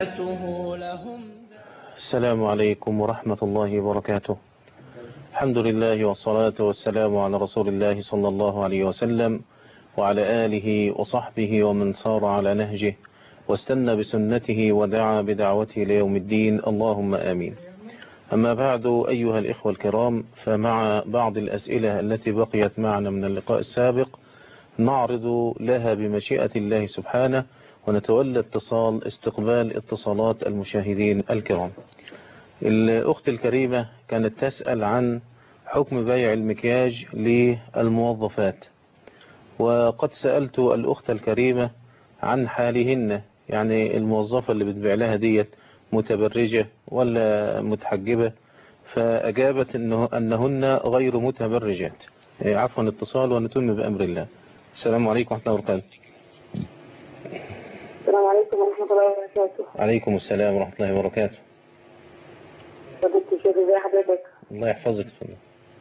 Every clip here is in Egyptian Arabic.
لهم السلام عليكم ورحمة الله وبركاته الحمد لله والصلاة والسلام على رسول الله صلى الله عليه وسلم وعلى آله وصحبه ومن صار على نهجه واستنى بسنته ودعا بدعوته ليوم الدين اللهم آمين أما بعد أيها الإخوة الكرام فمع بعض الأسئلة التي بقيت معنا من اللقاء السابق نعرض لها بمشيئة الله سبحانه ونتولى اتصال استقبال اتصالات المشاهدين الكرام الأخت الكريمة كانت تسأل عن حكم بيع المكياج للموظفات وقد سألت الأخت الكريمة عن حالهن يعني الموظفة اللي بتبيع لها ديت متبرجة ولا متحجبة فأجابت إنه أنهن غير متبرجات عفوا اتصال ونتم بأمر الله السلام عليكم ورحمة الله وبركاته السلام عليكم ورحمة الله وبركاته عليكم السلام ورحمة الله وبركاته فضلت شيخ ازي حضرتك الله يحفظك تفضل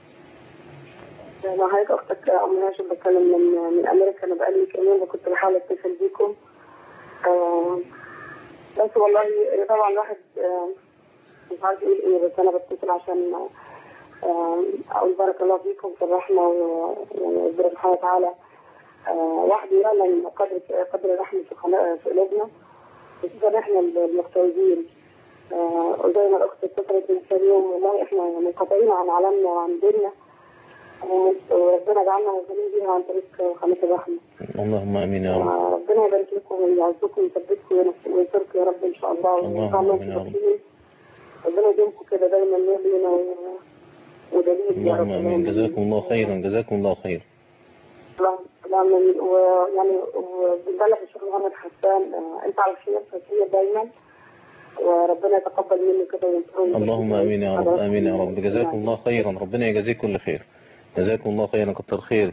مع حضرتك اختك ام هاشم بتكلم من من امريكا انا بقالي كمان كنت بحاول اتصل بيكم آه بس والله طبعا الواحد آه مش عارف يقول ايه بس انا بتصل عشان آه اقول بارك الله فيكم في الرحمه ويعني ربنا سبحانه وتعالى آه واحد يعلم قدر قدر الرحمه في خلا- في قلوبنا خصوصا احنا المغتربين آه، وزي ما الاخت اتصلت من كام يوم والله احنا منقطعين عن عالمنا وعن ديننا آه، وربنا جعلنا موجودين بيها عن طريق قناه الرحمه اللهم امين يا رب آه، ربنا يبارك لكم ويعزكم ويثبتكم وينص- وينصركم يا رب ان شاء الله اللهم ويجعلنا آمين يا رب. متوفقين ربنا يديمكم كده دايما لينا و- ودليل يا رب اللهم امين جزاكم الله خيرا جزاكم الله خيرا اللهم اللهم امين ويعني وبنبلغ الشيخ محمد حسان آه، انت على خير فكيه دايما وربنا يتقبل مني كده وينصرني اللهم امين يا رب امين يا رب جزاكم الله خيرا ربنا يجازيك كل خير جزاكم الله خيرا كتر خير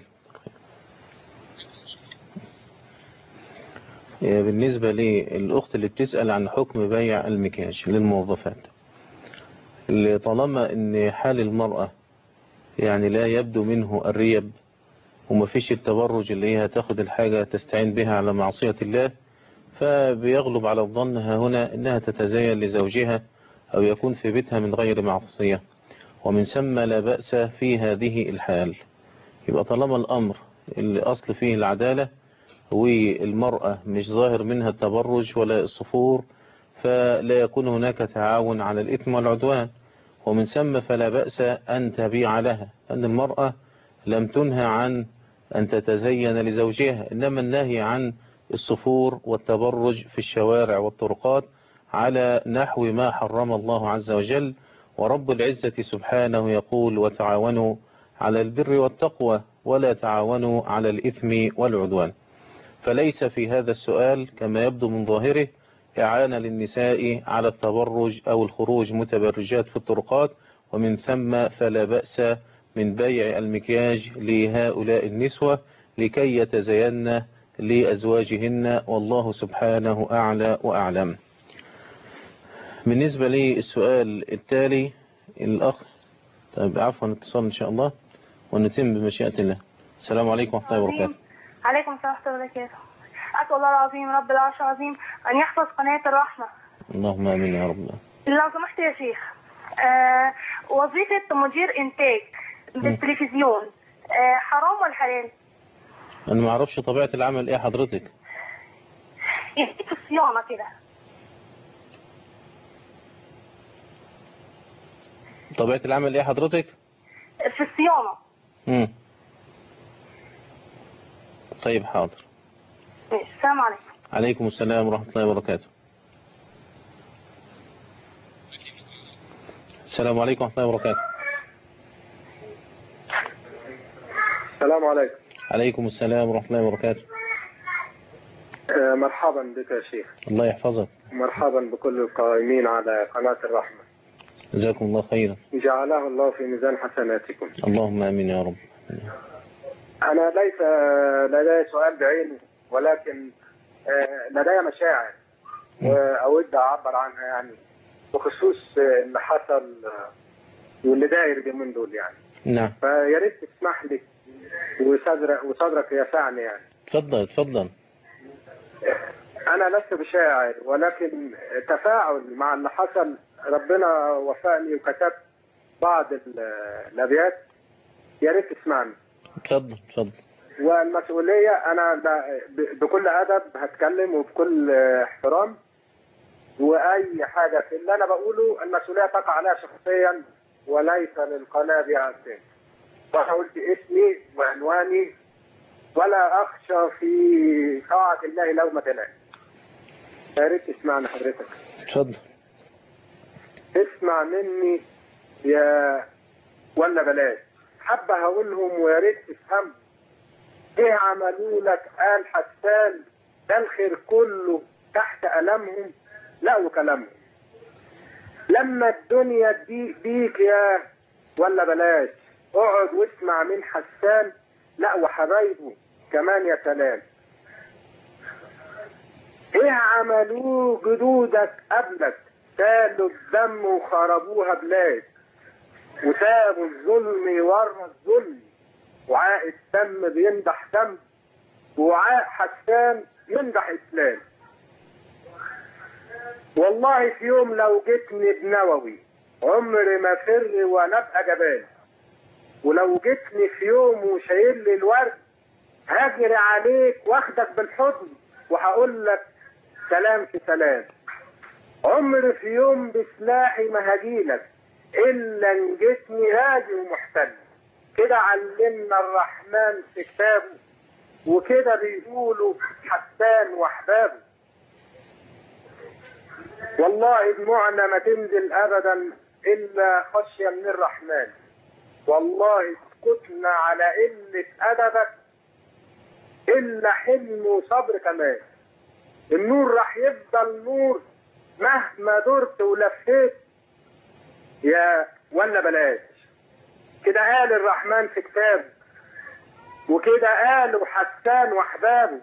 إيه، بالنسبة للأخت اللي بتسأل عن حكم بيع المكياج للموظفات اللي طالما ان حال المرأة يعني لا يبدو منه الريب وما فيش التبرج اللي هي تاخد الحاجة تستعين بها على معصية الله فبيغلب على الظن ها هنا انها تتزين لزوجها او يكون في بيتها من غير معصية ومن ثم لا بأس في هذه الحال يبقى طالما الامر اللي اصل فيه العدالة والمرأة مش ظاهر منها التبرج ولا الصفور فلا يكون هناك تعاون على الإثم والعدوان ومن ثم فلا بأس أن تبيع لها أن المرأة لم تنهى عن أن تتزين لزوجها إنما النهي عن الصفور والتبرج في الشوارع والطرقات على نحو ما حرم الله عز وجل ورب العزة سبحانه يقول وتعاونوا على البر والتقوى ولا تعاونوا على الإثم والعدوان فليس في هذا السؤال كما يبدو من ظاهره إعانة للنساء على التبرج أو الخروج متبرجات في الطرقات ومن ثم فلا بأس من بيع المكياج لهؤلاء النسوة لكي يتزين لأزواجهن والله سبحانه أعلى وأعلم بالنسبة للسؤال التالي الأخ طيب عفوا اتصال إن شاء الله ونتم بمشيئة الله السلام عليكم ورحمة الله وبركاته عليكم السلام ورحمة الله وبركاته أسأل الله العظيم رب العرش العظيم أن يحفظ قناة الرحمة اللهم آمين يا رب لو سمحت يا شيخ آه وظيفة مدير إنتاج بالتلفزيون آه حرام ولا حلال؟ أنا ما أعرفش طبيعة العمل إيه حضرتك يعني في الصيانة كده طبيعة العمل إيه حضرتك في الصيانة مم. طيب حاضر ماشي السلام عليكم عليكم السلام ورحمة الله وبركاته السلام عليكم ورحمة الله وبركاته السلام عليكم عليكم السلام ورحمة الله وبركاته آه، مرحبا بك يا شيخ الله يحفظك مرحبا بكل القائمين على قناة الرحمة جزاكم الله خيرا جعله الله في ميزان حسناتكم اللهم آمين يا رب أنا ليس لدي سؤال بعينه ولكن آه، لدي مشاعر وأود أعبر عنها يعني بخصوص آه، اللي حصل آه، واللي داير اليومين دول يعني نعم فيا ريت تسمح لي وصدرك وصدرك يسعني يعني اتفضل اتفضل أنا لست بشاعر ولكن تفاعل مع اللي حصل ربنا وفقني وكتبت بعض ال- الأبيات يا ريت تسمعني اتفضل اتفضل والمسؤولية أنا ب- ب- بكل أدب هتكلم وبكل احترام وأي حاجة في اللي أنا بقوله المسؤولية تقع عليها شخصيا وليس للقناة بها التاني وأنا قلت اسمي وعنواني ولا أخشى في طاعة الله لومة لائم يا ريت تسمعني حضرتك اتفضل اسمع مني يا ولا بلاش حبة هقولهم ويا ريت تفهم ايه عملوا لك قال حسان ده الخير كله تحت ألمهم لا وكلامهم لما الدنيا تضيق بيك يا ولا بلاش اقعد واسمع من حسان لا وحبايبه كمان يا سلام ايه عملوه جدودك قبلك سالوا الدم وخربوها بلاد وسابوا الظلم ورا الظلم وعاء الدم بيمدح دم وعاء حسان يمدح اسلام والله في يوم لو جيتني بنووي عمري ما فر ولا ابقى جبان ولو جيتني في يوم وشايل لي الورد هاجري عليك واخدك بالحضن وهقول لك سلام في سلام عمري في يوم بسلاحي ما هجيلك الا ان جيتني هادي ومحتل كده علمنا الرحمن في كتابه وكده بيقولوا حسان واحبابه والله دموعنا ما تنزل ابدا الا خشيه من الرحمن والله سكتنا على قله ادبك الا حلم وصبر كمان النور راح يفضل نور مهما درت ولفيت يا ولا بلاش كده قال الرحمن في كتابه وكده قالوا حسان واحبابه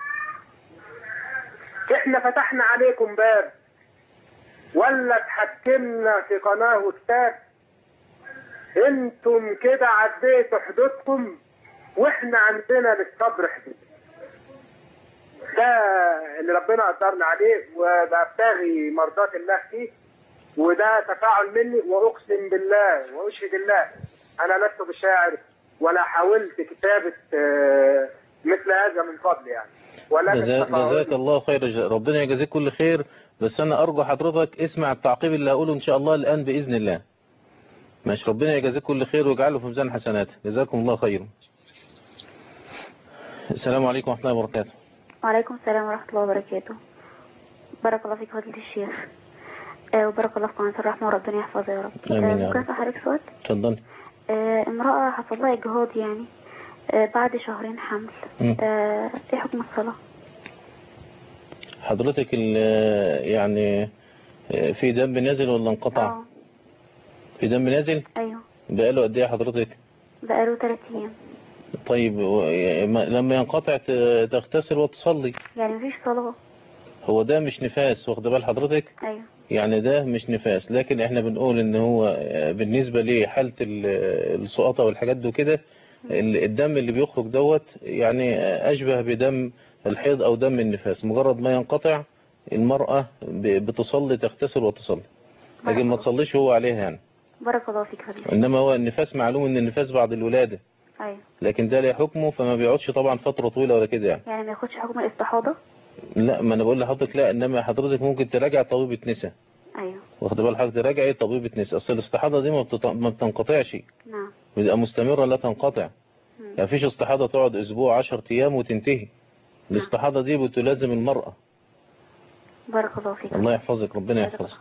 احنا فتحنا عليكم باب ولا تحكمنا في قناه وكتاب انتم كده عديتوا حدودكم واحنا عندنا للصبر حدود ده اللي ربنا قدرنا عليه وببتغي مرضات الله فيه وده تفاعل مني واقسم بالله واشهد الله انا لست بشاعر ولا حاولت كتابه آه، مثل هذا من قبل يعني ولكن جزا- تفاعل- جزاك الله خير جزاء. ربنا يجازيك كل خير بس انا ارجو حضرتك اسمع التعقيب اللي هقوله ان شاء الله الان باذن الله ماشي ربنا يجازيك كل خير ويجعله في ميزان حسناته جزاكم الله خيرا السلام عليكم ورحمه الله وبركاته وعليكم السلام ورحمة الله وبركاته بارك الله فيك فضيلة الشيخ آه وبارك الله في قناة الرحمة وربنا يحفظها يا رب آمين آه يا ممكن رب. أسأل حضرتك سؤال اتفضلي آه امرأة حصل لها إجهاض يعني آه بعد شهرين حمل مم. آه إيه حكم الصلاة؟ حضرتك ال- يعني في دم نازل ولا انقطع اه في دم نازل أيوه بقاله قد ايه حضرتك بقاله تلات أيام طيب و- ما- لما ينقطع ت- تغتسل وتصلي يعني مفيش صلاة هو ده مش نفاس واخد بال حضرتك أيوه يعني ده مش نفاس لكن احنا بنقول ان هو بالنسبة لحالة ال- السقطة والحاجات دي وكده ال- الدم اللي بيخرج دوت يعني اشبه بدم الحيض او دم النفاس مجرد ما ينقطع المرأة ب- بتصلي تغتسل وتصلي لكن ما تصليش هو عليها يعني بارك الله فيك فضيلة انما هو النفاس معلوم ان النفاس بعد الولادة أيوه لكن ده له حكمه فما بيقعدش طبعا فترة طويلة ولا كده يعني يعني ما ياخدش حكم الاستحاضة لا ما انا بقول لحضرتك لا انما حضرتك ممكن تراجع طبيبة نساء أيوه واخد بال حضرتك تراجعي طبيبة نساء اصل الاستحاضة دي ما, بتط... ما بتنقطعش نعم بتبقى مستمرة لا تنقطع مم. يعني فيش استحاضة تقعد اسبوع 10 ايام وتنتهي الاستحاضة دي بتلازم المرأة بارك الله فيك الله يحفظك ربنا جزاك يحفظك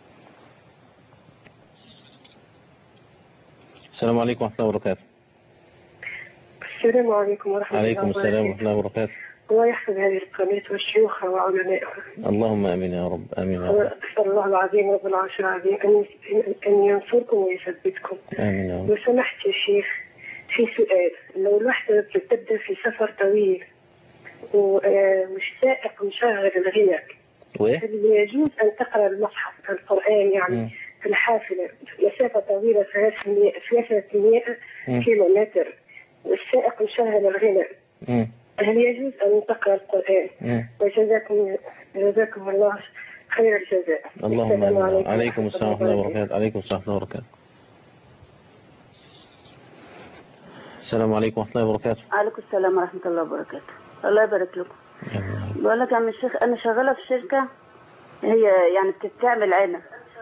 السلام عليكم ورحمة الله وبركاته السلام عليكم ورحمة عليكم الله السلام ورحمة وبركاته الله وبركاته الله يحفظ هذه القناة والشيوخ وعلمائها اللهم امين يا رب امين يا رب أسأل الله العظيم رب العرش العظيم أن أن ينصركم ويثبتكم امين يا رب لو سمحت يا شيخ في سؤال لو الواحدة بتبدأ في سفر طويل ومش سائق مشغل الغنى وايه هل يجوز أن تقرأ المصحف القرآن يعني مم. في الحافلة مسافة طويلة 300 300 مم. كيلو متر والسائق مشغل الغنى مم. هل يجوز أن تقرأ القرآن مم. وجزاكم جزاكم الله خير الجزاء اللهم السلام آمين. عليكم السلام ورحمة الله وبركاته عليكم السلام ورحمة الله وبركاته السلام عليكم ورحمة الله وبركاته عليكم السلام ورحمة الله وبركاته الله يبارك لكم بقول لك يا عم الشيخ أنا شغالة في شركة هي يعني بتعمل عنب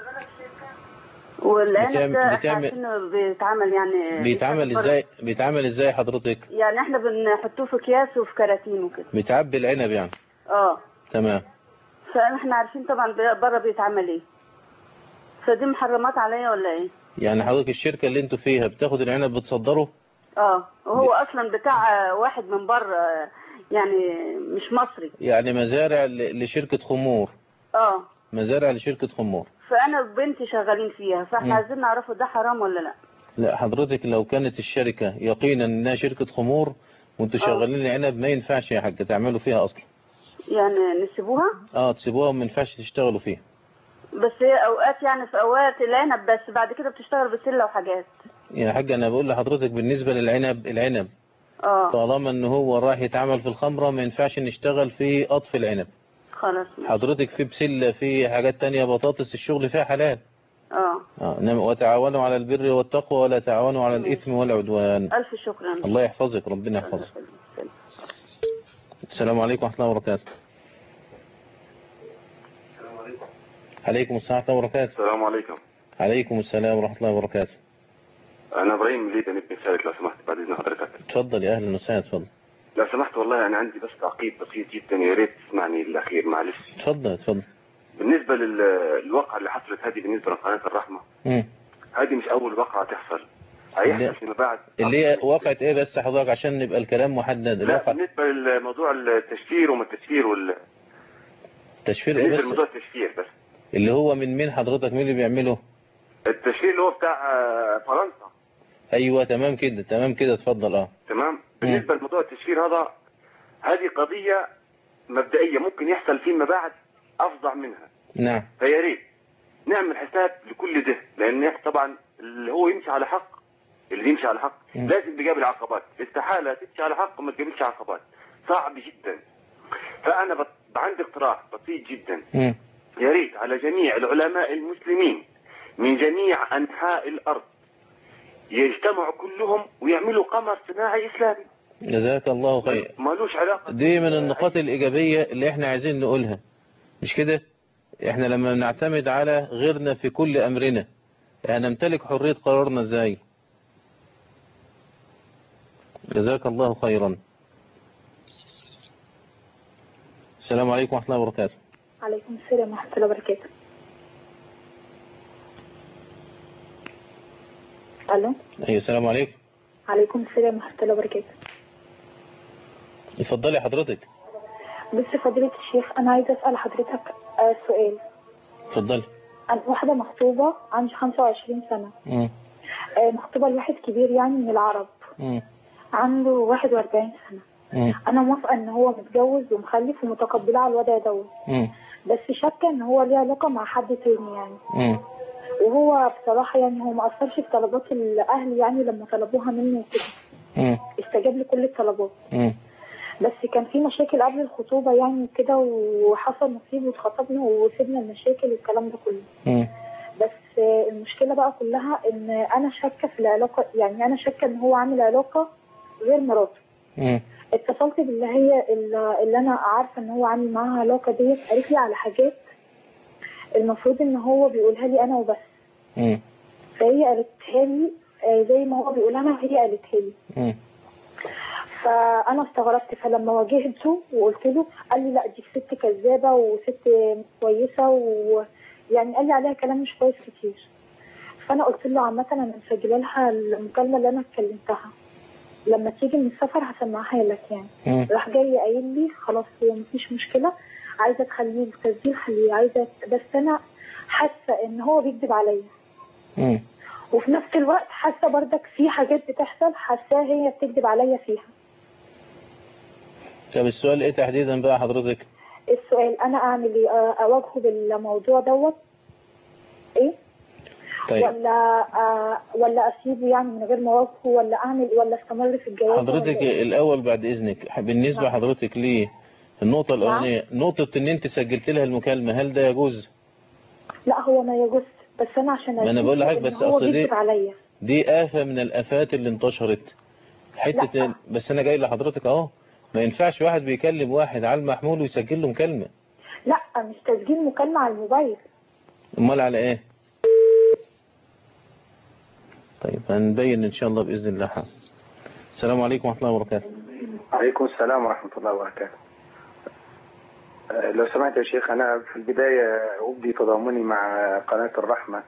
والعنب بتعمل- ده احنا بتعمل- عارفينه بيتعمل يعني بيتعمل ازاي بيتعمل ازاي حضرتك يعني احنا بنحطوه في اكياس وفي كراتين وكده بتعبي العنب يعني اه تمام فاحنا عارفين طبعا بي- بره بيتعمل ايه فدي محرمات عليا ولا ايه يعني حضرتك الشركة اللي انتوا فيها بتاخد العنب بتصدره اه وهو اصلا بتاع واحد من بره يعني مش مصري يعني مزارع ل- لشركة خمور اه مزارع لشركة خمور فانا وبنتي شغالين فيها فاحنا مم. عايزين نعرفه ده حرام ولا لا لا حضرتك لو كانت الشركة يقينا انها شركة خمور وانتوا آه. شغالين العنب ما ينفعش يا حاج تعملوا فيها اصلا يعني نسيبوها اه تسيبوها وما ينفعش تشتغلوا فيها بس هي اوقات يعني في اوقات العنب بس بعد كده بتشتغل بسله وحاجات يا حاج انا بقول لحضرتك بالنسبة للعنب العنب اه طالما ان هو راح يتعمل في الخمرة ما ينفعش نشتغل في قطف العنب خلاص ماشي. حضرتك في بسلة في حاجات تانية بطاطس الشغل فيها حلال اه آه. إنما وتعاونوا على البر والتقوى ولا تعاونوا على الإثم والعدوان الف شكرا الله يحفظك ربنا يحفظك السلام عليكم ورحمة الله وبركاته عليكم السلام ورحمة الله وبركاته السلام عليكم عليكم السلام ورحمة الله وبركاته انا ابراهيم من ليبيا نبي نشارك لو سمحت بعد اذن حضرتك تفضل يا أهلا وسهلا تفضل لو سمحت والله انا عندي بس تعقيب بسيط جدا يا ريت تسمعني الاخير معلش تفضل تفضل بالنسبه للواقعه اللي حصلت هذه بالنسبه لقناه الرحمه مم. هذه مش اول واقعه تحصل اللي- هيحصل فيما بعد اللي هي وقعت ايه بس حضرتك عشان نبقى الكلام محدد لا الواقع بالنسبه لموضوع التشفير وما التشفير وال... تشفير ايه بالنسبه بس لموضوع التشفير بس اللي هو من مين حضرتك مين اللي بيعمله التشفير اللي هو بتاع آه، فرنسا ايوه تمام كده تمام كده اتفضل اه تمام بالنسبه لموضوع التشفير هذا هذه قضيه مبدئيه ممكن يحصل فيما بعد افظع منها نعم فيا ريت نعمل حساب لكل ده لان طبعا اللي هو يمشي على حق اللي يمشي على حق مم. لازم بيقابل عقبات استحاله تمشي على حق وما تقابلش عقبات صعب جدا فانا بط... عندي اقتراح بسيط جدا مم. يا ريت على جميع العلماء المسلمين من جميع انحاء الارض يجتمعوا كلهم ويعملوا قمر صناعي اسلامي جزاك الله خير مالوش علاقه دي من النقاط الإيجابية اللي احنا عايزين نقولها مش كده احنا لما بنعتمد على غيرنا في كل أمرنا هنمتلك حرية قرارنا ازاي جزاك الله خيرا السلام عليكم ورحمة الله وبركاته عليكم السلام ورحمة الله وبركاته ألو أيوة السلام عليكم عليكم السلام ورحمة الله وبركاته اتفضلي حضرتك بس فضيلة الشيخ أنا عايزة أسأل حضرتك آه، سؤال اتفضلي أنا واحدة مخطوبة عندي 25 سنة مم. آه، مخطوبة لواحد كبير يعني من العرب مم. عنده 41 سنة مم. أنا موافقة إن هو متجوز ومخلف ومتقبلة على الوضع دوت مم. بس شاكة إن هو ليه علاقة مع حد تاني يعني مم. وهو بصراحة يعني هو ما أثرش في طلبات الأهل يعني لما طلبوها منه وكده مم. استجاب لكل الطلبات مم. بس كان في مشاكل قبل الخطوبة يعني كده وحصل نصيب واتخطبنا وسيبنا المشاكل والكلام ده كله مم. بس آه، المشكلة بقى كلها ان انا شاكة في العلاقة يعني انا شاكة ان هو عامل علاقة غير مراته مم. اتصلت باللي هي اللي اللي انا عارفة ان هو عامل معاها علاقة ديت قالت لي على حاجات المفروض ان هو بيقولها لي انا وبس مم. فهي قالتها لي آه، زي ما هو بيقولها انا وهي قالتها لي مم. فانا استغربت فلما واجهته وقلت له قال لي لا دي ست كذابه وست كويسه ويعني قال لي عليها كلام مش كويس كتير فانا قلت له عامه انا مسجله لها المكالمه اللي انا اتكلمتها لما تيجي من السفر هسمعها لك يعني مم. راح جاي قايل لي خلاص هو مفيش مشكله عايزه تخليه التسجيل خليه عايزه بس انا حاسه ان هو بيكذب عليا مم. وفي نفس الوقت حاسه بردك في حاجات بتحصل حاساها هي بتكذب عليا فيها طب السؤال ايه تحديدا بقى حضرتك السؤال انا اعمل ايه آه، اواجهه بالموضوع دوت ايه طيب. ولا آه ولا اسيبه يعني من غير ما اوافقه ولا اعمل ولا استمر في الجواز حضرتك ولا إيه؟ الأول بعد إذنك بالنسبة نعم. حضرتك ليه النقطة الأولانية نقطة إن أنت سجلت لها المكالمة هل ده يجوز؟ لا هو ما يجوز بس انا عشان ما أنا أجيب بقول لحضرتك إن بس هو أصل دي- بيكتب عليا دي آفة من الآفات اللي انتشرت حتة لا. بس أنا جاي لحضرتك أهو ما ينفعش واحد بيكلم واحد على المحمول ويسجل له مكالمة لا مش تسجيل مكالمة على الموبايل أمال على إيه؟ طيب هنبين إن شاء الله بإذن الله حاضر. السلام عليكم ورحمة الله وبركاته عليكم السلام ورحمة الله وبركاته آه، لو سمحت يا شيخ أنا في البداية أبدي تضامني مع قناة الرحمة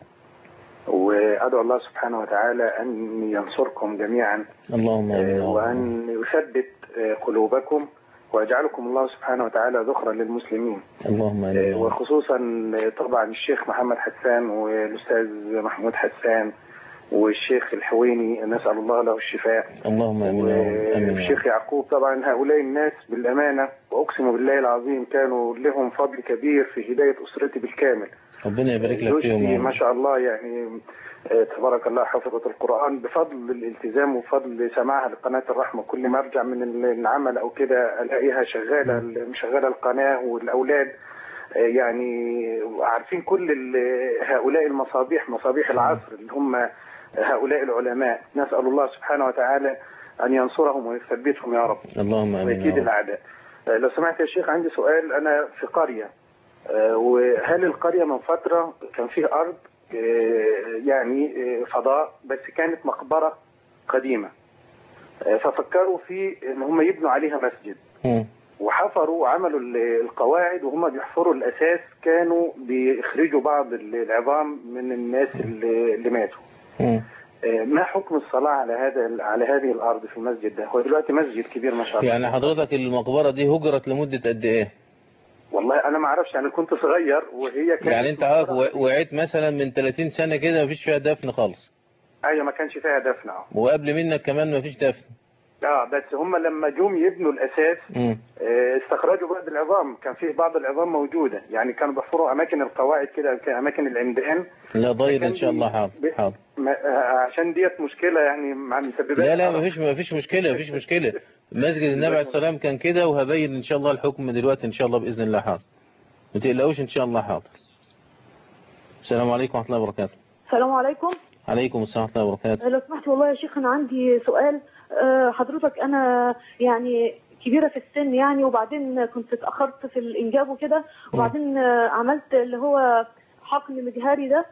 وأدعو الله سبحانه وتعالى أن ينصركم جميعا اللهم آمين آه، وأن يثبت آه، قلوبكم ويجعلكم الله سبحانه وتعالى ذخرا للمسلمين اللهم آه، آمين وخصوصا آه، طبعا الشيخ محمد حسان والأستاذ محمود حسان والشيخ الحويني نسأل الله له الشفاء اللهم آمين يا رب. آمين يا رب. والشيخ يعقوب طبعا هؤلاء الناس بالأمانة وأقسم بالله العظيم كانوا لهم فضل كبير في هداية أسرتي بالكامل ربنا يبارك لك فيهم زوجتي يا ما رب. شاء الله يعني آه، تبارك الله حفظت القرآن بفضل الالتزام وفضل سماعها لقناة الرحمة كل ما أرجع من العمل أو كده ألاقيها شغالة مشغلة القناة والأولاد آه، يعني عارفين كل ال- هؤلاء المصابيح مصابيح العصر اللي هم هؤلاء العلماء نسأل الله سبحانه وتعالى أن ينصرهم ويثبتهم يا رب اللهم آمين ويكيد يا رب. الأعداء آه، لو سمحت يا شيخ عندي سؤال أنا في قرية آه، وهل القرية من فترة كان فيه أرض آه، يعني آه، فضاء بس كانت مقبرة قديمة آه، ففكروا في ان هم يبنوا عليها مسجد مم. وحفروا وعملوا ال- القواعد وهم بيحفروا الاساس كانوا بيخرجوا بعض ال- العظام من الناس اللي اللي ماتوا مم. آه، ما حكم الصلاة على هذا على هذه الارض في المسجد ده هو دلوقتي مسجد كبير ما شاء الله يعني حضرتك المقبرة دي هجرت لمدة قد ايه والله انا ما اعرفش انا كنت صغير وهي كانت يعني انت عارف وعيت مثلا من 30 سنة كده مفيش فيها دفن خالص ايوه ما كانش فيها دفن اه وقبل منك كمان مفيش دفن اه بس هم لما جم يبنوا الاساس مم. آه، استخرجوا بعض العظام كان فيه بعض العظام موجوده يعني كانوا بيحفروا اماكن القواعد كده كان اماكن العمدان لا ضير كان ان شاء الله حاضر بي- حاضر ما- آه، عشان ديت مشكله يعني مع مسببات لا لا الحرب. مفيش مفيش مشكلة مفيش مشكلة مسجد النبي عليه السلام كان كده وهبين ان شاء الله الحكم دلوقتي ان شاء الله باذن الله حاضر ما تقلقوش ان شاء الله حاضر السلام عليكم ورحمة الله وبركاته السلام عليكم عليكم السلام ورحمة الله وبركاته لو سمحت والله يا شيخ انا عندي سؤال آه، حضرتك انا يعني كبيره في السن يعني وبعدين كنت اتاخرت في الانجاب وكده وبعدين آه، عملت اللي هو حقن مجهري ده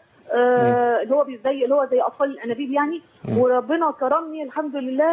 آه، اللي هو بي- زي اللي هو زي اطفال الانابيب يعني مم. وربنا كرمني الحمد لله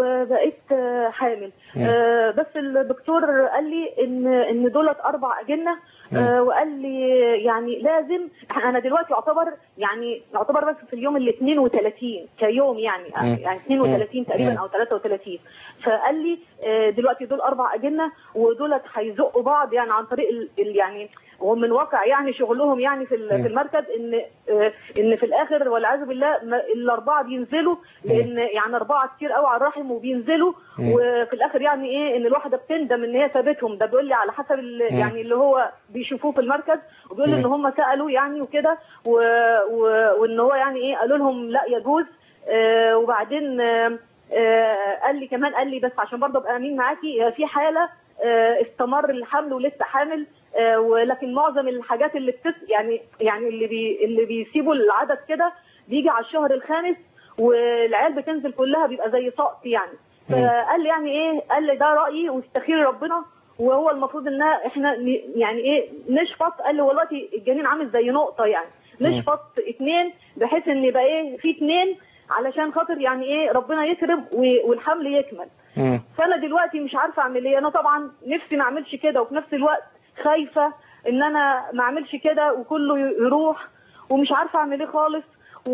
وبقيت آه، حامل مم. آه، بس الدكتور قال لي ان ان دولت اربع اجنه آه، وقال لي يعني لازم انا دلوقتي اعتبر يعني اعتبر بس في اليوم ال 32 كيوم يعني مم. يعني 32 مم. تقريبا او 33 فقال لي آه، دلوقتي دول اربع اجنه ودولت هيزقوا بعض يعني عن طريق ال ال- يعني وهم من واقع يعني شغلهم يعني في ال- مم. في المركز ان آه، ان في الاخر والعياذ بالله ما- الاربعه بينزلوا لان يعني اربعه كتير قوي على الرحم وبينزلوا مم. وفي الاخر يعني ايه ان الواحده بتندم ان هي سابتهم ده بيقول لي على حسب ال- مم. يعني اللي هو بيشوفوه في المركز وبيقول لي مم. ان هم سالوا يعني وكده و- و- وان هو يعني ايه قالوا لهم لا يجوز آه، وبعدين آه، آه، قال لي كمان قال لي بس عشان برضه ابقى امين معاكي هي في حاله آه، استمر الحمل ولسه حامل آه، ولكن معظم الحاجات اللي بتس يعني يعني اللي بي اللي بيسيبوا العدد كده بيجي على الشهر الخامس والعيال بتنزل كلها بيبقى زي سقط يعني فقال لي يعني ايه قال لي ده رايي واستخيري ربنا وهو المفروض ان احنا ن- يعني ايه نشفط قال لي والله الجنين عامل زي نقطه يعني نشفط اتنين بحيث ان يبقى ايه في اتنين علشان خاطر يعني ايه ربنا يكرم و- والحمل يكمل مم. فانا دلوقتي مش عارفه اعمل ايه انا طبعا نفسي ما اعملش كده وفي نفس الوقت خايفه ان انا ما اعملش كده وكله يروح ومش عارفه اعمل ايه خالص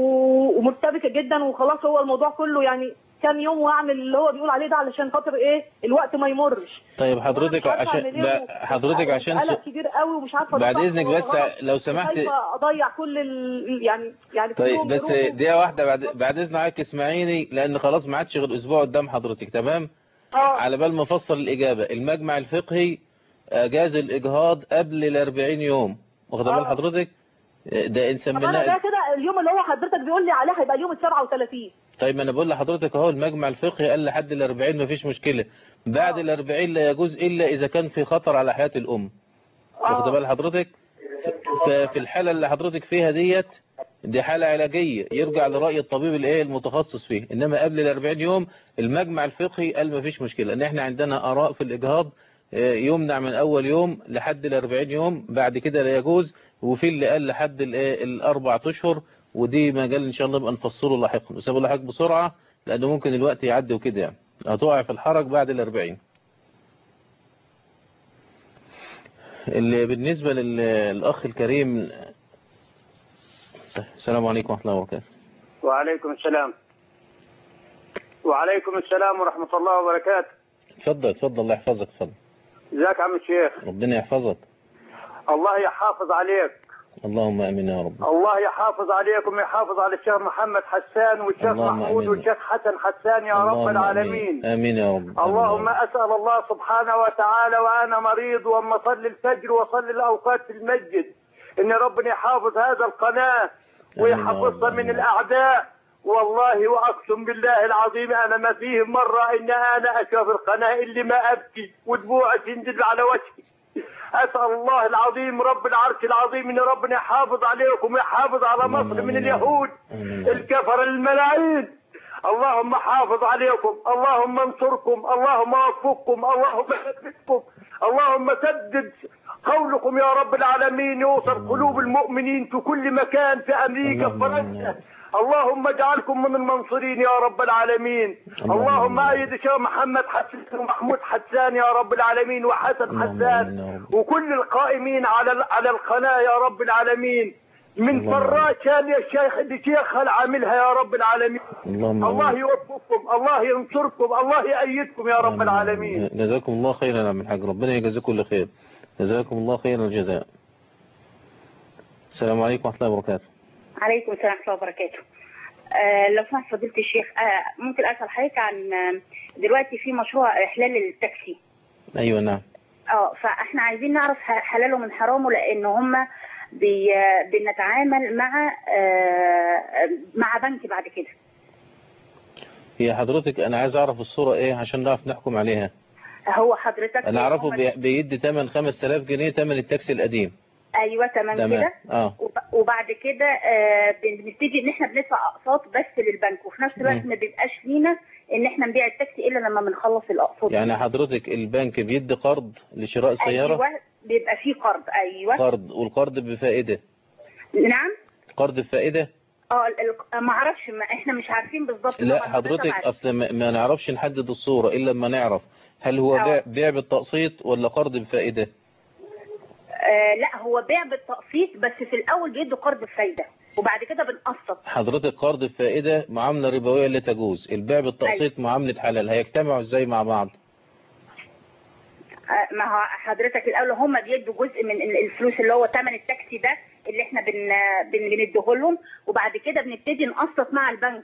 و- ومرتبكه جدا وخلاص هو الموضوع كله يعني كام يوم واعمل اللي هو بيقول عليه ده علشان خاطر ايه الوقت ما يمرش طيب مش حضرتك عارفة عشان أعمل إيه بقى- و- حضرتك عشان قلق س... كبير قوي ومش عارفه ده بعد صح اذنك ولا بس غلط. لو سمحت خايفه اضيع كل ال... يعني يعني طيب كلهم بس يروحوا. دقيقة واحدة بعد بعد اذن حضرتك اسمعيني لان خلاص ما عادش غير اسبوع قدام حضرتك تمام اه على بال ما افصل الاجابة المجمع الفقهي اجاز الاجهاض قبل ال 40 يوم واخد بال آه. حضرتك ده ان طب انا سميناه ده كده اليوم اللي هو حضرتك بيقول لي عليه هيبقى اليوم ال 37 طيب ما انا بقول لحضرتك اهو المجمع الفقهي قال لحد ال 40 مفيش مشكله بعد ال 40 لا يجوز الا اذا كان في خطر على حياه الام واخد بال حضرتك ففي الحاله اللي حضرتك فيها ديت دي حالة علاجية يرجع لرأي الطبيب الايه المتخصص فيه انما قبل ال 40 يوم المجمع الفقهي قال مفيش مشكلة ان احنا عندنا اراء في الاجهاض آه، يمنع من اول يوم لحد ال 40 يوم بعد كده لا يجوز وفي اللي قال لحد الايه الاربع اشهر ودي مجال ان شاء الله نبقى نفصله لاحقا بس بقول لحضرتك بسرعة لانه ممكن الوقت يعدي وكده يعني هتقع في الحرج بعد ال 40 اللي بالنسبة للأخ الكريم السلام عليكم ورحمة الله وبركاته وعليكم السلام وعليكم السلام ورحمة الله وبركاته اتفضل اتفضل الله يحفظك اتفضل ازيك يا عم الشيخ ربنا يحفظك الله يحافظ عليك اللهم امين يا رب الله يحافظ عليكم ويحافظ على الشيخ محمد حسان والشيخ اللهم محمود آمين. والشيخ حسن حسان يا رب اللهم العالمين امين امين يا رب اللهم أسأل الله سبحانه وتعالى وأنا مريض وأما أصلي الفجر وأصلي الأوقات في المسجد إن ربنا يحافظ هذا القناة ويحفظها من الأعداء والله وأقسم بالله العظيم أنا ما فيه مرة إن أنا أشوف القناة اللي ما أبكي ودموعي تنزل على وجهي أسأل الله العظيم رب العرش العظيم إن ربنا يحافظ عليكم ويحافظ على مصر من اليهود الكفر الملايين اللهم حافظ عليكم اللهم انصركم اللهم وفقكم اللهم ثبتكم اللهم سدد قولكم يا رب العالمين يوصل قلوب المؤمنين في كل مكان في امريكا في فرنسا اللهم اجعلكم من المنصرين يا رب العالمين اللهم ايد الشيخ محمد حسن ومحمود حسان يا رب العالمين وحسن حسان وكل القائمين على على القناه يا رب العالمين من فراشة للشيخ الشيخ عاملها يا رب العالمين اللهم الله آمين. يوفقكم الله ينصركم الله يأيدكم يا رب العالمين جزاكم الله خيرا يا عم الحاج ربنا يجزيكم كل خير جزاكم الله خير الجزاء السلام عليكم ورحمة الله وبركاته عليكم السلام ورحمة الله وبركاته. آه لو سمحت فضيلة الشيخ آه ممكن أسأل حضرتك عن آه دلوقتي في مشروع إحلال التاكسي. ايوه نعم اه فاحنا عايزين نعرف ح- حلاله من حرامه لأن هم بي بنتعامل مع آه مع بنك بعد كده. هي حضرتك انا عايز اعرف الصورة ايه عشان نعرف نحكم عليها هو حضرتك انا اعرفه هم- بي- بيدي تمن 5000 جنيه تمن التاكسي القديم ايوه تمام تمام كده اه وب- وبعد كده آه بنبتدي ان احنا بندفع اقساط بس للبنك وفي نفس الوقت مم. ما بيبقاش لينا ان احنا نبيع التاكسي الا لما بنخلص الاقساط يعني حضرتك البنك بيدي قرض لشراء سيارة ايوه بيبقى فيه قرض ايوه قرض والقرض بفائدة نعم قرض بفائدة اه ال- ال- ما اعرفش ما احنا مش عارفين بالظبط لا طبعاً حضرتك عارف. اصل ما ما نعرفش نحدد الصورة الا لما نعرف هل هو آه. بيع, بيع بالتقسيط ولا قرض بفائدة آه لا هو بيع بالتقسيط بس في الاول بيدوا قرض بفايده وبعد كده بنقسط حضرتك قرض بفائدة معاملة ربوية لا تجوز البيع بالتقسيط معاملة حلال هيجتمعوا ازاي مع بعض آه ما هو حضرتك الاول هم بيدوا جزء من ال- الفلوس اللي هو ثمن التاكسي ده اللي احنا بن بن- بنديه لهم وبعد كده بنبتدي نقسط مع البنك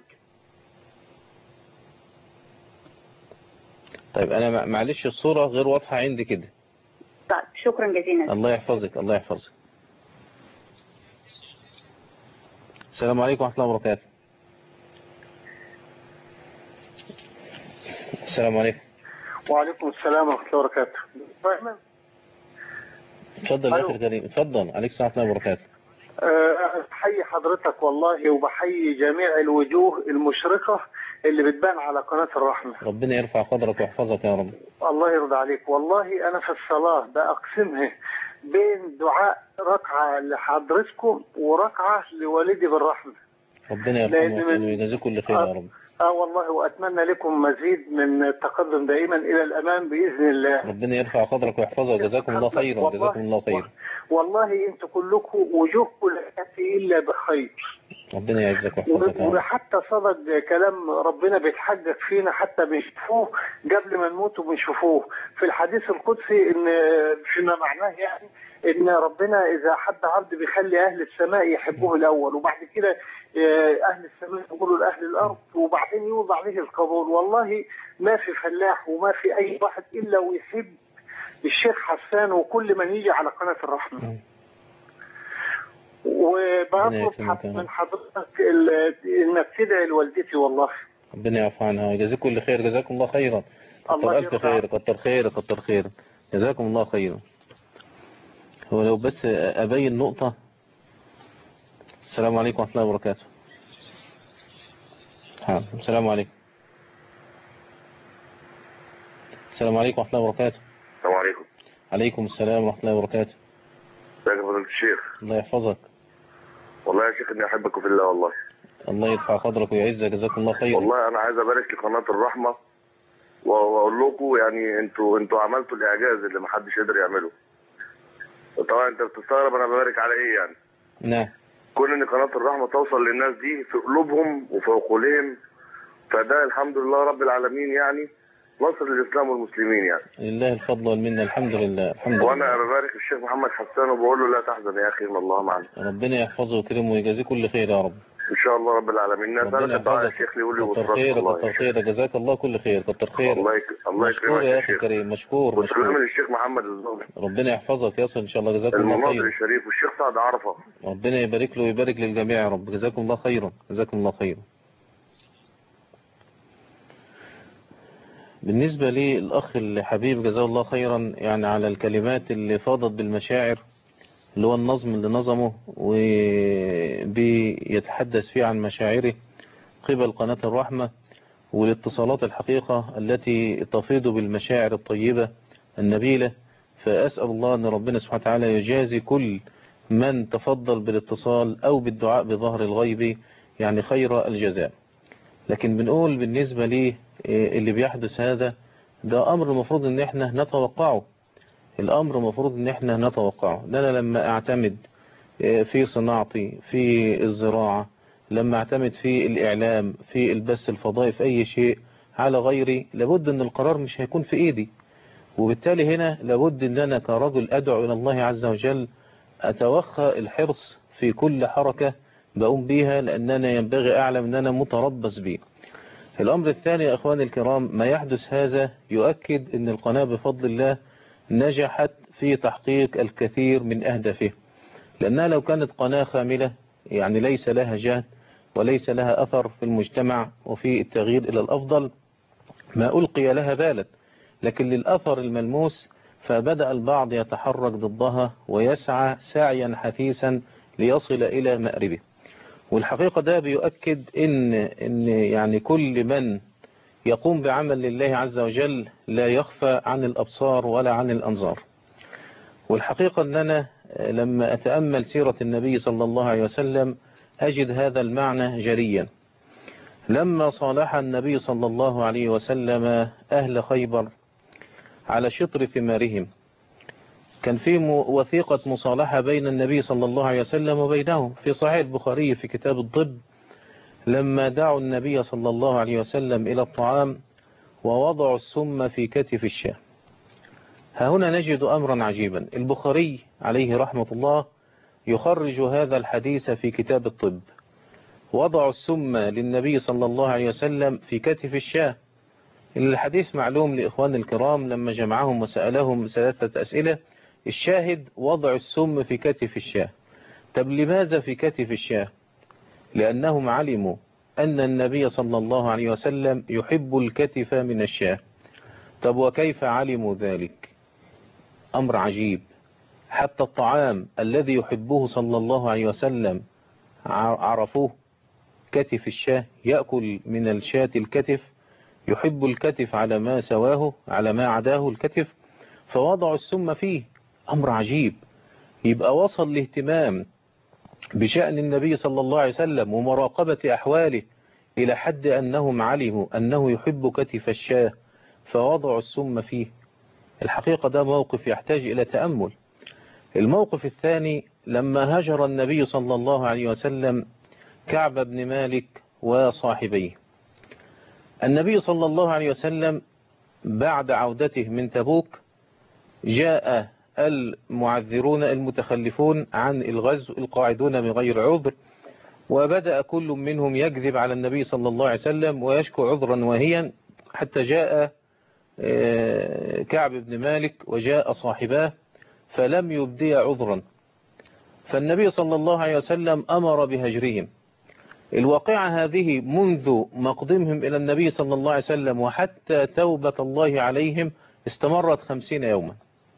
طيب انا مع- معلش الصورة غير واضحة عندي كده طيب شكرا جزيلا الله يحفظك الله يحفظك السلام عليكم ورحمة الله وبركاته السلام عليكم وعليكم السلام ورحمة الله وبركاته اتفضل يا اخي الكريم اتفضل عليك السلام ورحمة الله وبركاته أه، بحيي حضرتك والله وبحيي جميع الوجوه المشرقة اللي بتبان على قناة الرحمة ربنا يرفع قدرك ويحفظك يا رب الله يرضى عليك والله أنا في الصلاة بأقسمها بين دعاء ركعة لحضرتكم وركعة لوالدي بالرحمة ربنا لأن يرحمه من- ويسلمه ويجازيه كل خير يا رب اه والله واتمنى لكم مزيد من التقدم دائما الى الامام باذن الله ربنا يرفع قدرك ويحفظك جزاكم الله خيرا والله- جزاكم الله خير والله انتم كلكم وجوهكم لا تاتي الا بخير ربنا يعزك ويحفظك يا رب وحتى صدق كلام ربنا بيتحجج فينا حتى بنشوفوه قبل ما نموت وبنشوفوه في الحديث القدسي ان فيما معناه يعني ان ربنا اذا حب عبد بيخلي اهل السماء يحبوه الاول وبعد كده آه، اهل السماء يقولوا لاهل الارض وبعدين يوضع عليه القبول والله ما في فلاح وما في اي واحد الا ويحب الشيخ حسان وكل من يجي على قناه الرحمه وبطلب يكرمك حض- يا رب. من حضرتك ال- انك تدعي لوالدتي والله ربنا يعفو عنها ويجازيكم كل خير جزاكم الله خيرا كتر الله ألف يرضى خير كتر خير كتر خير جزاكم الله خيرا هو لو بس أبين نقطة السلام عليكم ورحمة الله وبركاته حاضر. السلام عليكم السلام عليكم ورحمة الله وبركاته السلام عليكم عليكم السلام ورحمة الله وبركاته ازيك يا فضيلة الشيخ الله يحفظك والله يا شيخ اني احبك في الله والله الله يرفع قدرك ويعزك جزاكم الله خيرا والله انا عايز ابارك لقناه الرحمه و- واقول لكم يعني انتوا انتوا عملتوا الاعجاز اللي محدش قدر يعمله طبعا انت بتستغرب انا ببارك على ايه يعني نعم كون ان قناه الرحمه توصل للناس دي في قلوبهم وفي عقولهم فده الحمد لله رب العالمين يعني نصر للاسلام والمسلمين يعني لله الفضل والمنة الحمد لله الحمد لله وانا ببارك الشيخ محمد حسان وبقول له لا تحزن يا اخي ان الله معنا ربنا يحفظه ويكرمه ويجازيه كل خير يا رب ان شاء الله رب العالمين ربنا نسالك الدعاء يا يحفظك شيخ ليقول لي كتر وصلك خيرك والله كتر خيرك جزاك الله كل خير كتر خيرك الله يك... الله مشكور يكرمك يا يا أخي شيخ الكريم مشكور وسلام مشكور للشيخ محمد الزهري ربنا يحفظك يصل إن شاء الله جزاكم الله المناظر خير الشريف والشيخ سعد عرفه ربنا يبارك له ويبارك للجميع يا رب جزاكم الله خيرا جزاكم الله خيرا بالنسبة لي الأخ الحبيب جزاه الله خيرا يعني على الكلمات اللي فاضت بالمشاعر اللي هو النظم اللي نظمه وبيتحدث فيه عن مشاعره قبل قناة الرحمة والاتصالات الحقيقة التي تفيض بالمشاعر الطيبة النبيلة فأسأل الله أن ربنا سبحانه وتعالى يجازي كل من تفضل بالاتصال أو بالدعاء بظهر الغيب يعني خير الجزاء لكن بنقول بالنسبة لي اللي بيحدث هذا ده أمر المفروض أن احنا نتوقعه الأمر المفروض أن احنا نتوقعه ده أنا لما أعتمد في صناعتي في الزراعة لما أعتمد في الإعلام في البث الفضائي في أي شيء على غيري لابد أن القرار مش هيكون في إيدي وبالتالي هنا لابد أن أنا كرجل أدعو إلى الله عز وجل أتوخى الحرص في كل حركة بقوم بيها لأن أنا ينبغي أعلم أن أنا متربص بيه الأمر الثاني يا أخواني الكرام ما يحدث هذا يؤكد أن القناة بفضل الله نجحت في تحقيق الكثير من أهدافه لأنها لو كانت قناة خاملة يعني ليس لها جهد وليس لها أثر في المجتمع وفي التغيير إلى الأفضل ما ألقي لها بالا لكن للأثر الملموس فبدأ البعض يتحرك ضدها ويسعى سعيا حثيثا ليصل إلى مأربه والحقيقة ده بيؤكد إن, إن يعني كل من يقوم بعمل لله عز وجل لا يخفى عن الأبصار ولا عن الأنظار والحقيقة أن أنا لما أتأمل سيرة النبي صلى الله عليه وسلم أجد هذا المعنى جريا لما صالح النبي صلى الله عليه وسلم أهل خيبر على شطر ثمارهم كان في وثيقة مصالحة بين النبي صلى الله عليه وسلم وبينهم في صحيح البخاري في كتاب الطب لما دعوا النبي صلى الله عليه وسلم إلى الطعام ووضعوا السم في كتف الشاه ها هنا نجد أمرا عجيبا البخاري عليه رحمة الله يخرج هذا الحديث في كتاب الطب وضعوا السم للنبي صلى الله عليه وسلم في كتف الشاه الحديث معلوم لإخوان الكرام لما جمعهم وسألهم ثلاثة أسئلة الشاهد وضع السم في كتف الشاه طب لماذا في كتف الشاه لأنهم علموا أن النبي صلى الله عليه وسلم يحب الكتف من الشاه طب وكيف علموا ذلك أمر عجيب حتى الطعام الذي يحبه صلى الله عليه وسلم عرفوه كتف الشاه يأكل من الشاة الكتف يحب الكتف على ما سواه على ما عداه الكتف فوضعوا السم فيه أمر عجيب يبقى وصل الاهتمام بشأن النبي صلى الله عليه وسلم ومراقبة أحواله إلى حد أنهم علموا أنه يحب كتف الشاه فوضعوا السم فيه الحقيقة ده موقف يحتاج إلى تأمل الموقف الثاني لما هجر النبي صلى الله عليه وسلم كعب بن مالك وصاحبيه النبي صلى الله عليه وسلم بعد عودته من تبوك جاء المعذرون المتخلفون عن الغزو القاعدون بغير عذر وبدأ كل منهم يكذب على النبي صلى الله عليه وسلم ويشكو عذرا واهيا حتى جاء كعب بن مالك وجاء صاحباه فلم يبدي عذرا فالنبي صلى الله عليه وسلم أمر بهجرهم الواقعة هذه منذ مقدمهم إلى النبي صلى الله عليه وسلم وحتى توبة الله عليهم استمرت خمسين يوما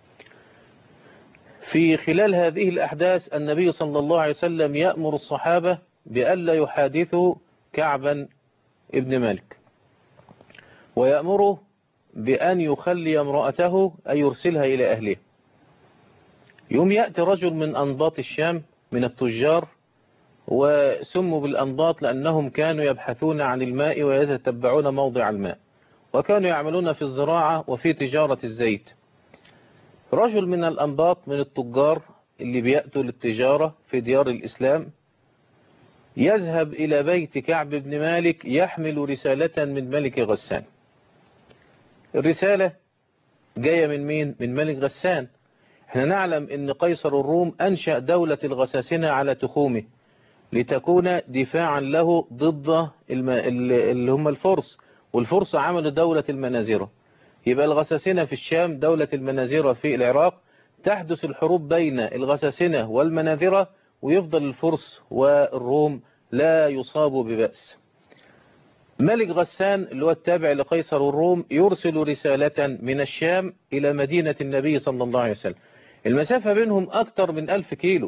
في خلال هذه الأحداث النبي صلى الله عليه وسلم يأمر الصحابة بألا يحادثوا كعبا ابن مالك ويأمره بأن يخلي امرأته أن يرسلها إلى أهله يوم يأتي رجل من أنباط الشام من التجار وسموا بالأنباط لأنهم كانوا يبحثون عن الماء ويتتبعون موضع الماء وكانوا يعملون في الزراعة وفي تجارة الزيت رجل من الأنباط من التجار اللي بيأتوا للتجارة في ديار الإسلام يذهب إلى بيت كعب بن مالك يحمل رسالة من ملك غسان الرسالة جاية من مين؟ من ملك غسان احنا نعلم ان قيصر الروم أنشأ دولة الغساسنة على تخومه لتكون دفاعا له ضد الم... اللي هم الفرس والفرس عملوا دولة المنازرة يبقى الغساسنة في الشام دولة المنازرة في العراق تحدث الحروب بين الغساسنة والمناذرة ويفضل الفرس والروم لا يصابوا ببأس ملك غسان اللي هو التابع لقيصر الروم يرسل رسالة من الشام إلى مدينة النبي صلى الله عليه وسلم المسافة بينهم أكثر من ألف كيلو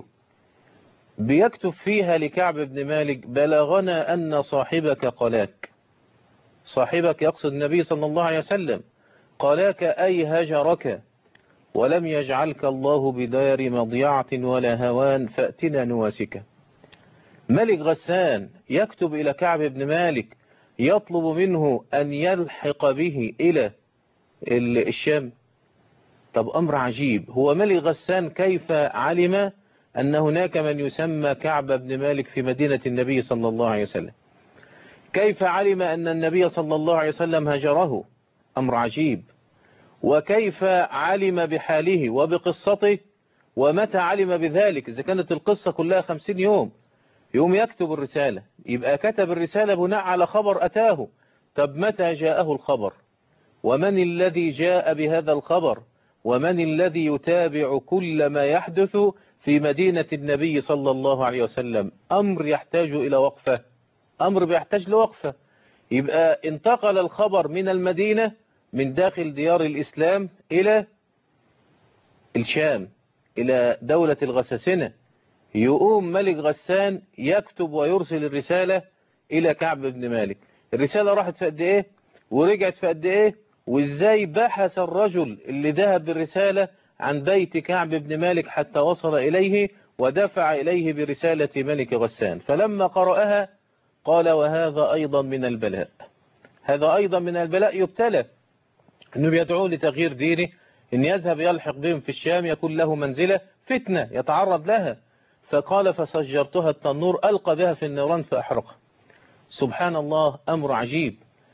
بيكتب فيها لكعب بن مالك بلغنا أن صاحبك قلاك صاحبك يقصد النبي صلى الله عليه وسلم قلاك أي هجرك ولم يجعلك الله بدار مضيعة ولا هوان فأتنا نواسك ملك غسان يكتب إلى كعب بن مالك يطلب منه أن يلحق به إلى الشام طب أمر عجيب هو ملك غسان كيف علم أن هناك من يسمى كعب بن مالك في مدينة النبي صلى الله عليه وسلم كيف علم أن النبي صلى الله عليه وسلم هجره أمر عجيب وكيف علم بحاله وبقصته ومتى علم بذلك إذا كانت القصة كلها خمسين يوم يوم يكتب الرسالة يبقى كتب الرسالة بناء على خبر أتاه طب متى جاءه الخبر ومن الذي جاء بهذا الخبر ومن الذي يتابع كل ما يحدث في مدينة النبي صلى الله عليه وسلم أمر يحتاج إلى وقفة أمر بيحتاج لوقفة يبقى انتقل الخبر من المدينة من داخل ديار الإسلام إلى الشام إلى دولة الغساسنة يقوم ملك غسان يكتب ويرسل الرسالة إلى كعب بن مالك الرسالة راحت في قد إيه ورجعت في قد إيه وإزاي بحث الرجل اللي ذهب بالرسالة عن بيت كعب بن مالك حتى وصل إليه ودفع إليه برسالة ملك غسان فلما قرأها قال وهذا أيضا من البلاء هذا أيضا من البلاء يبتلى أنه يدعو لتغيير دينه أن يذهب يلحق بهم في الشام يكون له منزلة فتنة يتعرض لها فقال فسجرتها التنور ألقى بها في النيران فأحرقها سبحان الله أمر عجيب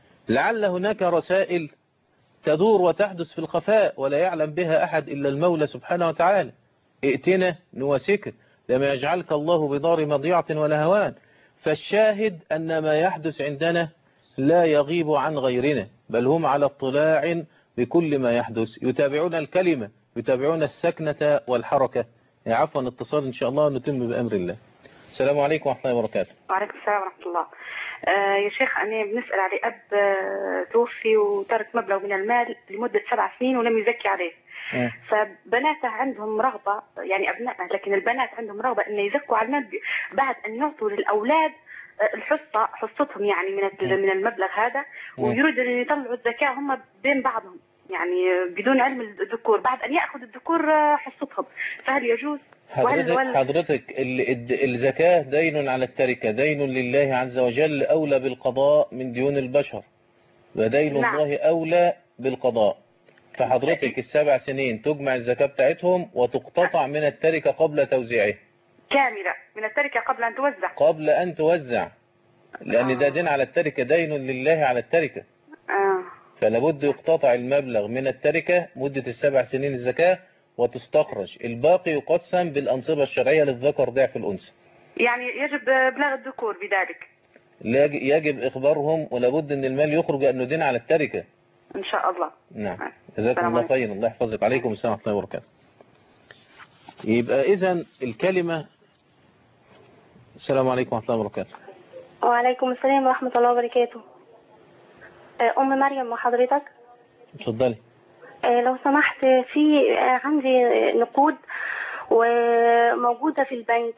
لعل هناك رسائل تدور وتحدث في الخفاء ولا يعلم بها أحد إلا المولى سبحانه وتعالى ائتنا نواسك لما يجعلك الله بدار مضيعة ولا هوان فالشاهد أن ما يحدث عندنا لا يغيب عن غيرنا بل هم على اطلاع بكل ما يحدث يتابعون الكلمة يتابعون السكنة والحركة عفوا اتصال إن شاء الله نتم بأمر الله السلام عليكم ورحمة الله وبركاته وعليكم السلام ورحمة الله آه يا شيخ أنا بنسأل على أب آه توفي وترك مبلغ من المال لمدة سبع سنين ولم يزكي عليه آه. فبناته عندهم رغبة يعني أبنائه لكن البنات عندهم رغبة أن يزكوا على المال بعد أن يعطوا للأولاد آه، الحصة حصتهم يعني من ال- من المبلغ هذا ويريد أن يطلعوا الزكاة هم بين بعضهم يعني آه، بدون علم الذكور بعد أن يأخذ الذكور آه، حصتهم فهل يجوز؟ وهل حضرتك, وهل- حضرتك ال- الد- الزكاة دين على التركة دين لله عز وجل أولى بالقضاء من ديون البشر ودين نعم. الله أولى بالقضاء فحضرتك السبع سنين تجمع الزكاة بتاعتهم وتقتطع من التركة قبل توزيعها كاملة من التركة قبل أن توزع قبل أن توزع لأن ده دين على التركة دين لله على التركة آه. فلابد يقتطع المبلغ من التركة مدة السبع سنين الزكاة وتستخرج الباقي يقسم بالأنصبة الشرعية للذكر ضعف الأنثى يعني يجب إبلاغ الذكور بذلك لاج- يجب إخبارهم ولابد أن المال يخرج أنه دين على التركة إن شاء الله نعم جزاكم السلام الله خيرا الله يحفظك عليكم السلام ورحمة الله وبركاته يبقى إذا الكلمة السلام عليكم ورحمة الله وبركاته وعليكم السلام ورحمة الله وبركاته آه، أم مريم وحضرتك اتفضلي آه، لو سمحت في آه، عندي نقود وموجودة في البنك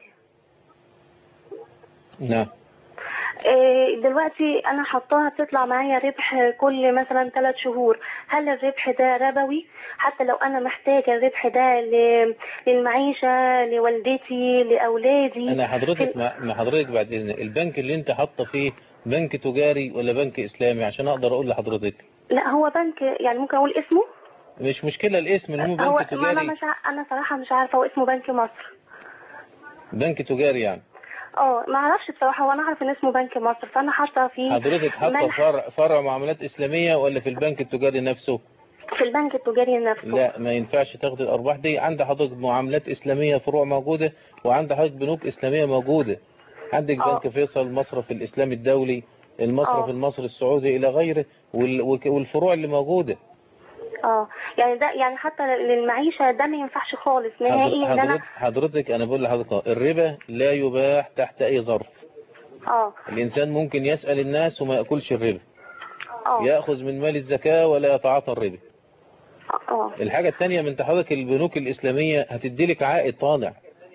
نعم آه، دلوقتي أنا حطاها تطلع معايا ربح كل مثلا ثلاث شهور هل الربح ده ربوي حتى لو أنا محتاجة الربح ده ل- للمعيشة لوالدتي لأولادي انا حضرتك مع مع حضرتك بعد اذنك البنك اللي انت حاطه فيه بنك تجاري ولا بنك اسلامي عشان اقدر اقول لحضرتك لا هو بنك يعني ممكن أقول اسمه مش مشكلة الاسم المهم هو بنك ما أنا تجاري مش ع... أنا صراحة مش عارفة هو اسمه بنك مصر بنك تجاري يعني اه ما اعرفش بصراحه وانا اعرف ان اسمه بنك مصر فانا حاطه فيه حضرتك حاطه منح فرع فرع معاملات اسلامية ولا في البنك التجاري نفسه في البنك التجاري نفسه لا ما ينفعش تاخد الارباح دي عند حضرتك معاملات اسلامية فروع موجودة وعند حضرتك بنوك اسلامية موجودة عندك آه. بنك فيصل المصرف الاسلامي الدولي المصرف آه. المصري السعودي الى غيره وال- وك- والفروع اللي موجودة اه يعني ده يعني حتى للمعيشه ده ما ينفعش خالص نهائي ان حضرتك, انا حضرتك انا بقول لحضرتك أهو، الربا لا يباح تحت اي ظرف اه الانسان ممكن يسأل الناس وما ياكلش الربا اه ياخذ من مال الزكاة ولا يتعاطى الربا اه الحاجة التانية من حضرتك البنوك الإسلامية هتدي لك عائد طالع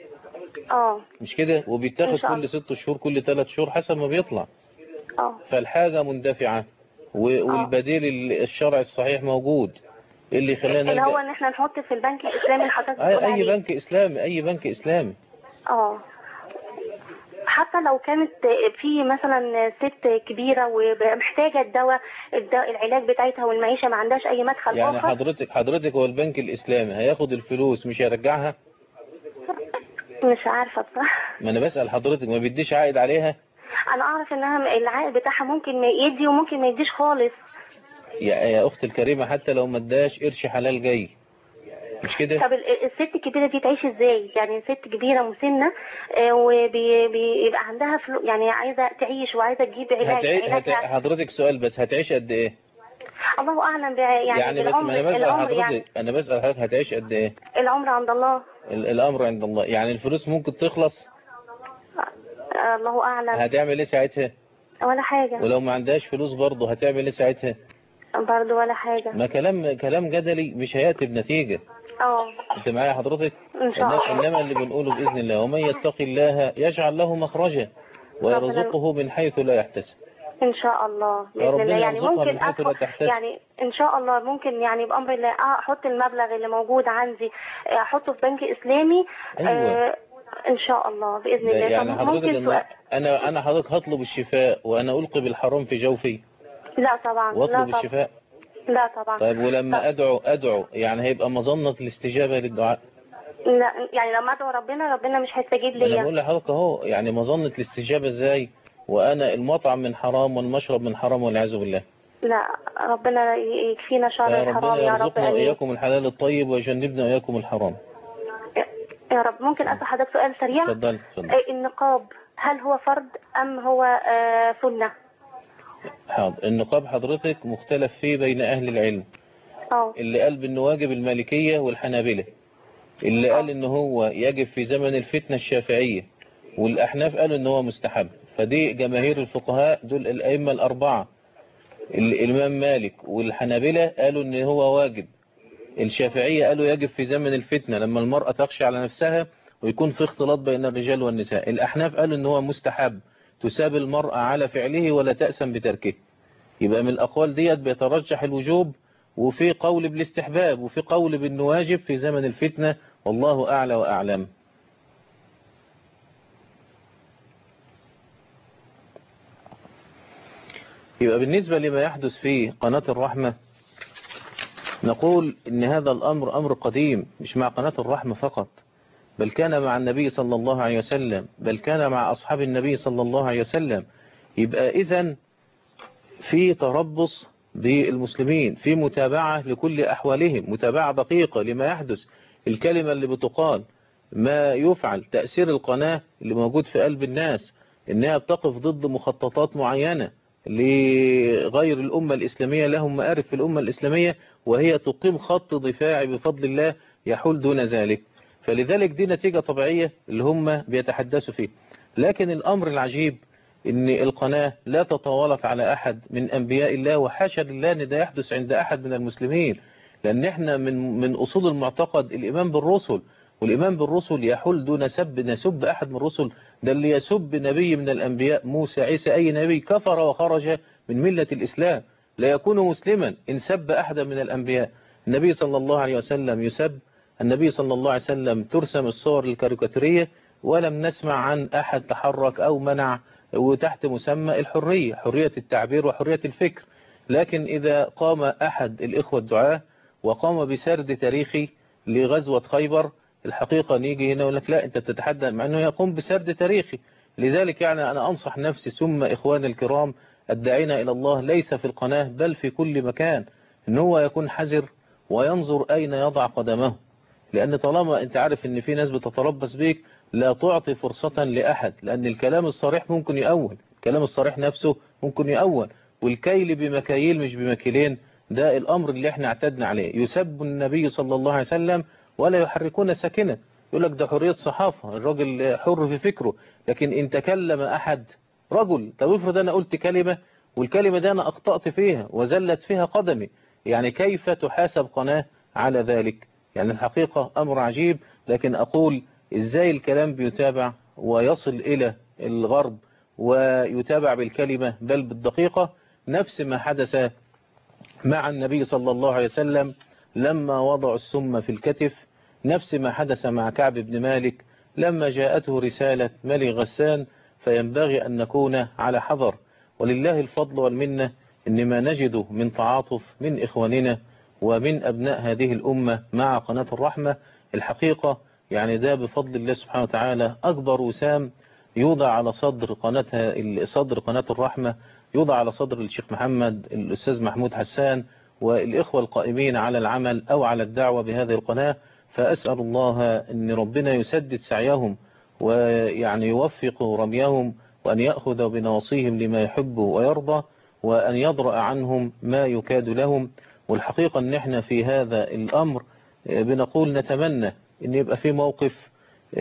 اه مش كده إن وبيتاخد شاء الله. كل ست شهور كل ثلاث شهور حسب ما بيطلع اه فالحاجة مندفعة و- والبديل ال- الشرعي الصحيح موجود اللي خلانا اللي هو نلجأ ان احنا نحط في البنك الاسلامي اللي حضرتك أي, بتقول أي عليه بنك إسلامي أي بنك إسلامي اه حتى لو كانت في مثلا ست كبيره ومحتاجه الدواء الدواء العلاج بتاعتها والمعيشه ما عندهاش اي مدخل يعني اخر حضرتك حضرتك هو البنك الإسلامي هياخد الفلوس مش هيرجعها مش عارفه بصراحه ما أنا بسأل حضرتك ما بيديش عائد عليها انا اعرف انها العائد بتاعها ممكن ما يدي وممكن ما يديش خالص يا, يا أخت الكريمة حتى لو ما اداش قرش حلال جاي مش كده طب ال- الست الكبيرة دي تعيش ازاي يعني ست كبيرة مسنة آه، وبيبقى عندها فلو يعني عايزة تعيش وعايزة تجيب علاج هتعي... هت... علاجها حضرتك سؤال بس هتعيش قد ايه الله اعلم بع- يعني, يعني بس بالعمر ما انا بسأل العمر حضرتك يعني انا بسأل حضرتك هتعيش قد ايه العمر عند الله ال- الامر عند الله يعني الفلوس ممكن تخلص آه، الله اعلم هتعمل ايه ساعتها ولا حاجة ولو ما عندهاش فلوس برضه هتعمل ايه ساعتها برضو ولا حاجة ما كلام كلام جدلي مش هياتي بنتيجة اه انت معايا حضرتك ان شاء إنما- الله انما اللي بنقوله باذن الله ومن يتق الله يجعل له مخرجا ويرزقه من حيث لا يحتسب ان شاء الله باذن ربنا الله يعني يرزقها ممكن من حيث لا أدخل تحتسب. يعني ان شاء الله ممكن يعني بامر الله آه، احط المبلغ اللي موجود عندي آه، احطه في بنك اسلامي أيوة. آه، ان شاء الله باذن لا، الله يعني طب حضرتك ممكن إن سؤال انا انا حضرتك هطلب الشفاء وانا القي بالحرام في جوفي لا طبعا لا واطلب طبعا الشفاء لا طبعا طيب ولما ادعو ادعو يعني هيبقى مظنة الاستجابة للدعاء لا يعني لما ادعو ربنا ربنا مش هيستجيب ما انا ليا بقول لحضرتك اهو يعني مظنة الاستجابة ازاي وانا المطعم من حرام والمشرب من حرام والعياذ بالله لا ربنا ي- يكفينا شر يا الحرام ربنا يا رب يرزقنا امين واياكم الحلال الطيب ويجنبنا واياكم الحرام يا رب ممكن اسال حضرتك سؤال سريع اتفضل اتفضل آه، النقاب هل هو فرض ام هو آه، سنه حاضر النقاب حضرتك مختلف فيه بين اهل العلم اه اللي قال بانه واجب المالكية والحنابلة اللي قال ان هو يجب في زمن الفتنة الشافعية والاحناف قالوا ان هو مستحب فدي جماهير الفقهاء دول الائمة الاربعة الامام مالك والحنابلة قالوا ان هو واجب الشافعية قالوا يجب في زمن الفتنة لما المرأة تخشى على نفسها ويكون في اختلاط بين الرجال والنساء الأحناف قالوا ان هو مستحب تساب المرأة على فعله ولا تأسم بتركه يبقى من الأقوال ديت بيترجح الوجوب وفي قول بالاستحباب وفي قول بأنه واجب في زمن الفتنة والله أعلى وأعلم يبقى بالنسبة لما يحدث في قناة الرحمة نقول ان هذا الامر امر قديم مش مع قناة الرحمة فقط بل كان مع النبي صلى الله عليه وسلم بل كان مع اصحاب النبي صلى الله عليه وسلم يبقى اذا في تربص بالمسلمين في متابعة لكل احوالهم متابعة دقيقة لما يحدث الكلمة اللي بتقال ما يفعل تأثير القناة اللي موجود في قلب الناس انها بتقف ضد مخططات معينة لغير الأمة الإسلامية لهم مآرب في الأمة الإسلامية وهي تقيم خط دفاعي بفضل الله يحول دون ذلك فلذلك دي نتيجة طبيعية اللي هم بيتحدثوا فيه لكن الأمر العجيب ان القناة لا تتوالف على أحد من أنبياء الله وحاشا لله ان ده يحدث عند أحد من المسلمين لأن احنا من من أصول المعتقد الإيمان بالرسل والإيمان بالرسل يحل دون سب نسب أحد من الرسل ده اللي يسب نبي من الأنبياء موسى عيسى أي نبي كفر وخرج من ملة الإسلام لا يكون مسلما إن سب أحدا من الأنبياء النبي صلى الله عليه وسلم يسب النبي صلى الله عليه وسلم ترسم الصور الكاريكاتورية ولم نسمع عن أحد تحرك أو منع وتحت مسمى الحرية حرية التعبير وحرية الفكر لكن إذا قام أحد الإخوة الدعاة وقام بسرد تاريخي لغزوة خيبر الحقيقة نيجي هنا يقول لك لا أنت بتتحدى مع أنه يقوم بسرد تاريخي لذلك يعني أنا أنصح نفسي ثم إخواني الكرام الداعين إلى الله ليس في القناة بل في كل مكان أن هو يكون حذر وينظر أين يضع قدمه لأن طالما أنت عارف أن في ناس بتتربص بيك لا تعطي فرصة لأحد لأن الكلام الصريح ممكن يأول الكلام الصريح نفسه ممكن يأول والكيل بمكاييل مش بمكيلين ده الأمر اللي احنا اعتدنا عليه يسب النبي صلى الله عليه وسلم ولا يحركون ساكنا يقول لك ده حرية صحافة الراجل حر في فكره لكن إن تكلم أحد رجل طب افرض أنا قلت كلمة والكلمة دي أنا أخطأت فيها وزلت فيها قدمي يعني كيف تحاسب قناة على ذلك يعني الحقيقة أمر عجيب لكن أقول إزاي الكلام بيتابع ويصل إلى الغرب ويتابع بالكلمة بل بالدقيقة نفس ما حدث مع النبي صلى الله عليه وسلم لما وضعوا السم في الكتف نفس ما حدث مع كعب بن مالك لما جاءته رسالة ملي غسان فينبغي أن نكون على حذر ولله الفضل والمنة إن ما نجد من تعاطف من إخواننا ومن أبناء هذه الأمة مع قناة الرحمة الحقيقة يعني ده بفضل الله سبحانه وتعالى أكبر وسام يوضع على صدر قناة صدر قناة الرحمة يوضع على صدر الشيخ محمد الأستاذ محمود حسان والإخوة القائمين على العمل أو على الدعوة بهذه القناة فأسأل الله أن ربنا يسدد سعيهم ويعني يوفق رميهم وأن يأخذ بنواصيهم لما يحب ويرضى وأن يضرأ عنهم ما يكاد لهم والحقيقة أن احنا في هذا الأمر بنقول نتمنى أن يبقى في موقف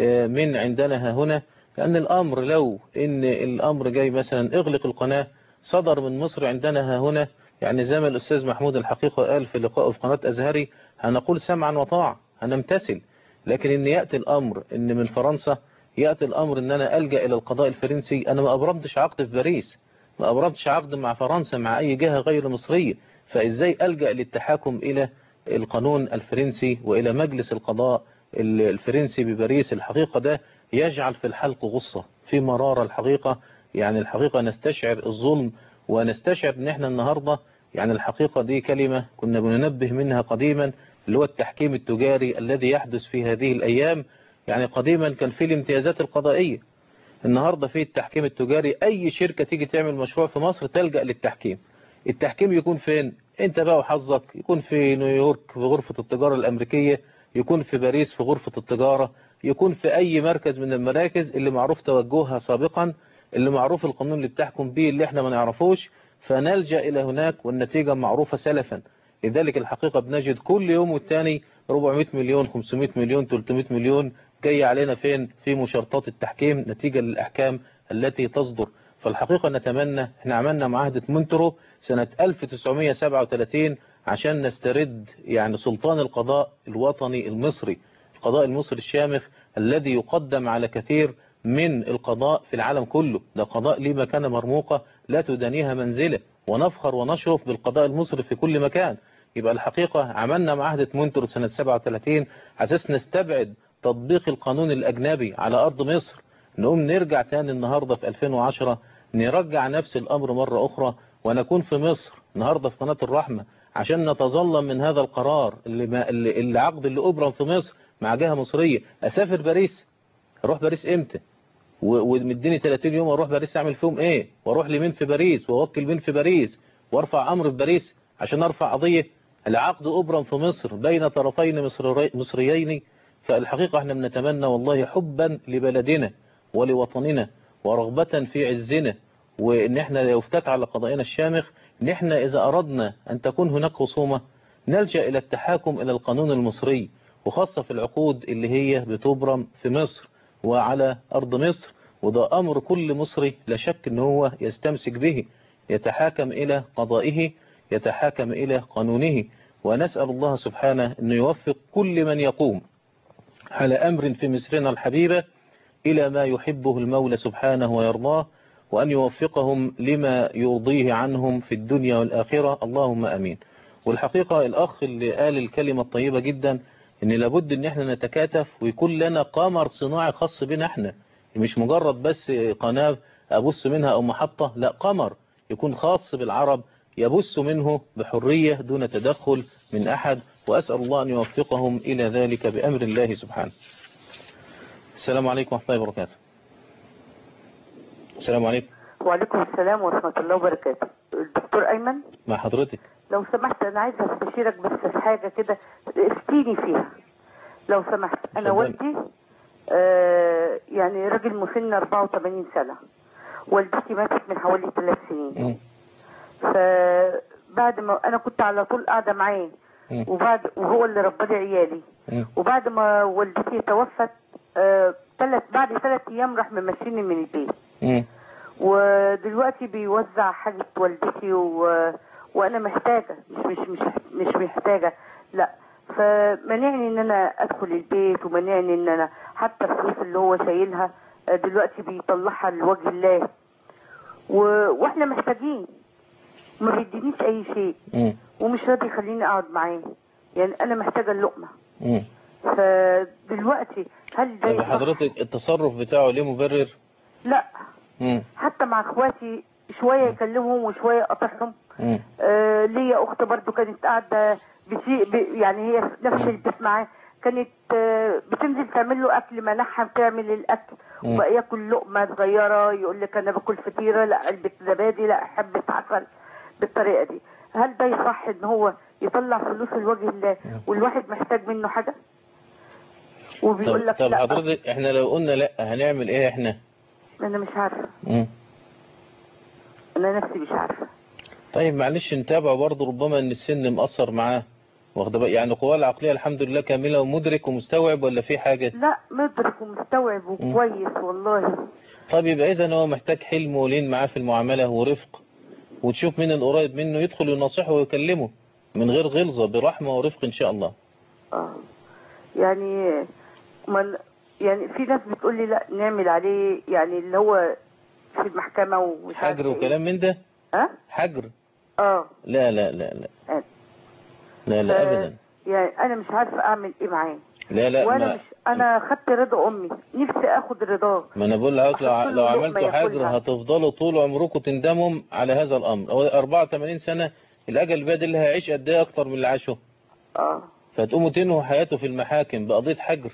من عندنا هنا لأن الأمر لو أن الأمر جاي مثلا اغلق القناة صدر من مصر عندنا هنا يعني زي ما الأستاذ محمود الحقيقة قال في لقائه في قناة أزهري هنقول سمعا وطاعة هنمتثل لكن ان يأتي الأمر ان من فرنسا يأتي الأمر ان أنا ألجأ إلى القضاء الفرنسي أنا ما أبرمتش عقد في باريس ما أبرمتش عقد مع فرنسا مع أي جهة غير مصرية فإزاي ألجأ للتحاكم إلى القانون الفرنسي وإلى مجلس القضاء الفرنسي بباريس الحقيقة ده يجعل في الحلق غصة في مرارة الحقيقة يعني الحقيقة نستشعر الظلم ونستشعر ان احنا النهاردة يعني الحقيقة دي كلمة كنا بننبه منها قديما اللي هو التحكيم التجاري الذي يحدث في هذه الأيام يعني قديما كان في الامتيازات القضائية النهاردة في التحكيم التجاري أي شركة تيجي تعمل مشروع في مصر تلجأ للتحكيم التحكيم يكون فين انت بقى وحظك يكون في نيويورك في غرفة التجارة الأمريكية يكون في باريس في غرفة التجارة يكون في أي مركز من المراكز اللي معروف توجهها سابقا اللي معروف القانون اللي بتحكم به اللي احنا ما نعرفوش فنلجأ إلى هناك والنتيجة معروفة سلفا لذلك الحقيقة بنجد كل يوم والتاني 400 مليون 500 مليون 300 مليون جاي علينا فين في مشارطات التحكيم نتيجة للأحكام التي تصدر فالحقيقة نتمنى احنا عملنا معاهدة مونترو سنة 1937 عشان نسترد يعني سلطان القضاء الوطني المصري القضاء المصري الشامخ الذي يقدم على كثير من القضاء في العالم كله ده قضاء ليه مكانة مرموقة لا تدانيها منزلة ونفخر ونشرف بالقضاء المصري في كل مكان يبقى الحقيقة عملنا معاهدة مونترو سنة 37 عساس نستبعد تطبيق القانون الأجنبي على أرض مصر نقوم نرجع تاني النهاردة في 2010 نرجع نفس الأمر مرة أخرى ونكون في مصر النهاردة في قناة الرحمة عشان نتظلم من هذا القرار اللي, ما اللي, اللي عقد اللي أبرم في مصر مع جهة مصرية أسافر باريس أروح باريس إمتى ومديني 30 يوم أروح باريس أعمل فيهم إيه وأروح لمين في باريس وأوكل مين في باريس وأرفع أمر في باريس عشان أرفع قضية العقد أبرم في مصر بين طرفين مصري مصريين فالحقيقة احنا بنتمنى والله حبا لبلدنا ولوطننا ورغبة في عزنا وان احنا لو افتك على قضائنا الشامخ ان احنا اذا اردنا ان تكون هناك خصومة نلجأ الى التحاكم الى القانون المصري وخاصة في العقود اللي هي بتبرم في مصر وعلى ارض مصر وده أمر كل مصري لا شك أنه هو يستمسك به يتحاكم إلى قضائه يتحاكم إلى قانونه ونسأل الله سبحانه أنه يوفق كل من يقوم على أمر في مصرنا الحبيبة إلى ما يحبه المولى سبحانه ويرضاه وأن يوفقهم لما يرضيه عنهم في الدنيا والآخرة اللهم أمين والحقيقة الأخ اللي قال الكلمة الطيبة جدا ان لابد ان احنا نتكاتف ويكون لنا قمر صناعي خاص بنا احنا مش مجرد بس قناة ابص منها او محطة لا قمر يكون خاص بالعرب يبث منه بحرية دون تدخل من احد واسأل الله ان يوفقهم الى ذلك بامر الله سبحانه السلام عليكم ورحمة الله وبركاته السلام عليكم وعليكم السلام ورحمة الله وبركاته الدكتور أيمن مع حضرتك لو سمحت أنا عايزة أستشيرك بس في حاجة كده افتيني فيها لو سمحت أنا اتفضلي. والدي آه يعني راجل مسن 84 سنة والدتي ماتت من حوالي ثلاث سنين مم. فبعد ما أنا كنت على طول قاعدة معاه مم. وبعد وهو اللي ربى عيالي مم. وبعد ما والدتي توفت آه ثلاث بعد ثلاث أيام راح ممشيني من البيت مم. ودلوقتي بيوزع حاجة والدتي و... وانا محتاجة مش مش مش مش محتاجة لا فمنعني ان انا ادخل البيت ومنعني ان انا حتى الفلوس اللي هو شايلها آه، دلوقتي بيطلعها لوجه الله و... واحنا محتاجين ما بيدينيش اي شيء مم. ومش راضي يخليني اقعد معاه يعني انا محتاجة اللقمة مم. فدلوقتي هل ده طب يصح؟ حضرتك التصرف بتاعه ليه مبرر لا مم. حتى مع اخواتي شوية يكلمهم وشوية اقاطعهم مم. آه ليا اخت برضو كانت قاعده بشيء ب- يعني هي في نفس البيت معاه كانت آه بتنزل تعمل له اكل منحها بتعمل الاكل مم. وبقى ياكل لقمه صغيره يقول لك انا باكل فطيره لا علبه زبادي لا حبه عسل بالطريقه دي هل ده يصح ان هو يطلع فلوس لوجه الله والواحد محتاج منه حاجه وبيقول طب, لك طب لا حضرتك احنا لو قلنا لا هنعمل ايه احنا انا مش عارفه مم. انا نفسي مش عارفه طيب معلش نتابعه برضه ربما ان السن مأثر معاه واخد بالك يعني قواه العقلية الحمد لله كاملة ومدرك ومستوعب ولا في حاجة لا مدرك ومستوعب وكويس والله طيب يبقى اذا هو محتاج حلم ولين معاه في المعاملة ورفق وتشوف مين القريب منه يدخل ينصحه ويكلمه من غير غلظة برحمة ورفق ان شاء الله اه يعني من يعني في ناس بتقول لي لا نعمل عليه يعني اللي هو في المحكمة ومش عارف حجر إيه. وكلام من ده ها حجر اه لا لا لا لا آه. لا لا ف- ابدا يعني انا مش عارفه اعمل ايه معاه لا لا وانا ما, مش انا خدت رضا امي نفسي اخد رضاه ما انا بقول لحضرتك لو, أحط له لو لقمة عملتوا حجر ياكلها. هتفضلوا طول عمركم تندموا على هذا الامر هو 84 سنة الاجل باد اللي هيعيش قد ايه اكتر من اللي عاشه اه فتقوموا تنهوا حياته في المحاكم بقضية حجر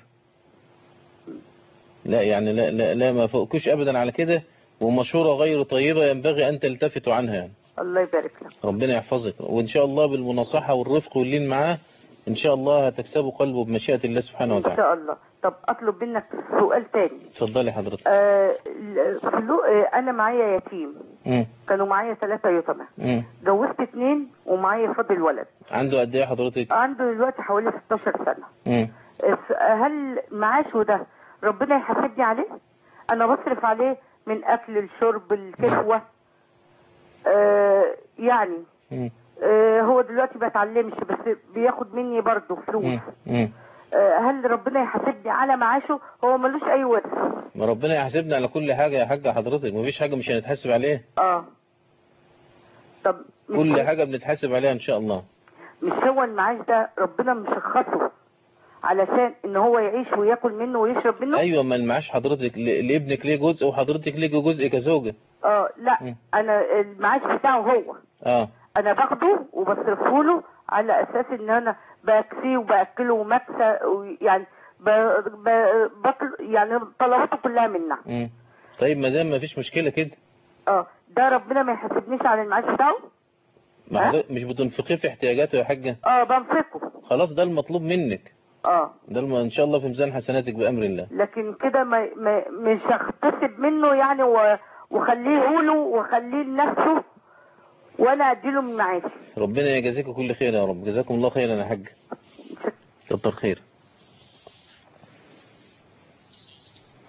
لا يعني لا لا, لا ما فوقكوش ابدا على كده ومشورة غير طيبة ينبغي ان تلتفتوا عنها يعني الله يبارك لك ربنا يحفظك وان شاء الله بالمناصحة والرفق واللين معاه ان شاء الله هتكسبوا قلبه بمشيئة الله سبحانه ان وتعالى شاء الله طب اطلب منك سؤال تاني اتفضلي حضرتك آه ال- فلو آه انا معايا يتيم مم. كانوا معايا ثلاثة يتامى مم. جوزت اتنين ومعايا فاضل ولد عنده قد ايه حضرتك عنده دلوقتي حوالي 16 سنة مم. ف- هل معاشه ده ربنا يحاسبني عليه انا بصرف عليه من اكل الشرب الكسوة آه يعني مم. آه هو دلوقتي ما اتعلمش بس بياخد مني برضه فلوس مم. مم. آه هل ربنا يحاسبني على معاشه هو ملوش اي ورث ما ربنا يحاسبنا على كل حاجة يا حاجة حضرتك مفيش حاجة مش هنتحاسب عليها اه طب مش كل هو- حاجة بنتحاسب عليها ان شاء الله مش هو المعاش ده ربنا مشخصه علشان ان هو يعيش وياكل منه ويشرب منه ايوه ما المعاش حضرتك ل- لابنك ليه جزء وحضرتك ليه جزء كزوجة اه لا انا المعاش بتاعه هو اه انا باخده وبصرفه له على اساس ان انا بكسيه وباكله مكسى يعني ب... ب... بطل يعني طلباته كلها منها مم. طيب ما دام ما فيش مشكلة كده اه ده ربنا ما يحاسبنيش على المعاش بتاعه ما حضرتك مش بتنفقيه في احتياجاته يا حاجة اه بنفقه خلاص ده المطلوب منك اه ده الم... ان شاء الله في ميزان حسناتك بأمر الله لكن كده ما... ما... مش هغتصب منه يعني و... وخليه له وخليه لنفسه وانا اديله من معاشي ربنا يجازيكم كل خير يا رب جزاكم الله خيرا يا حاج كتر خير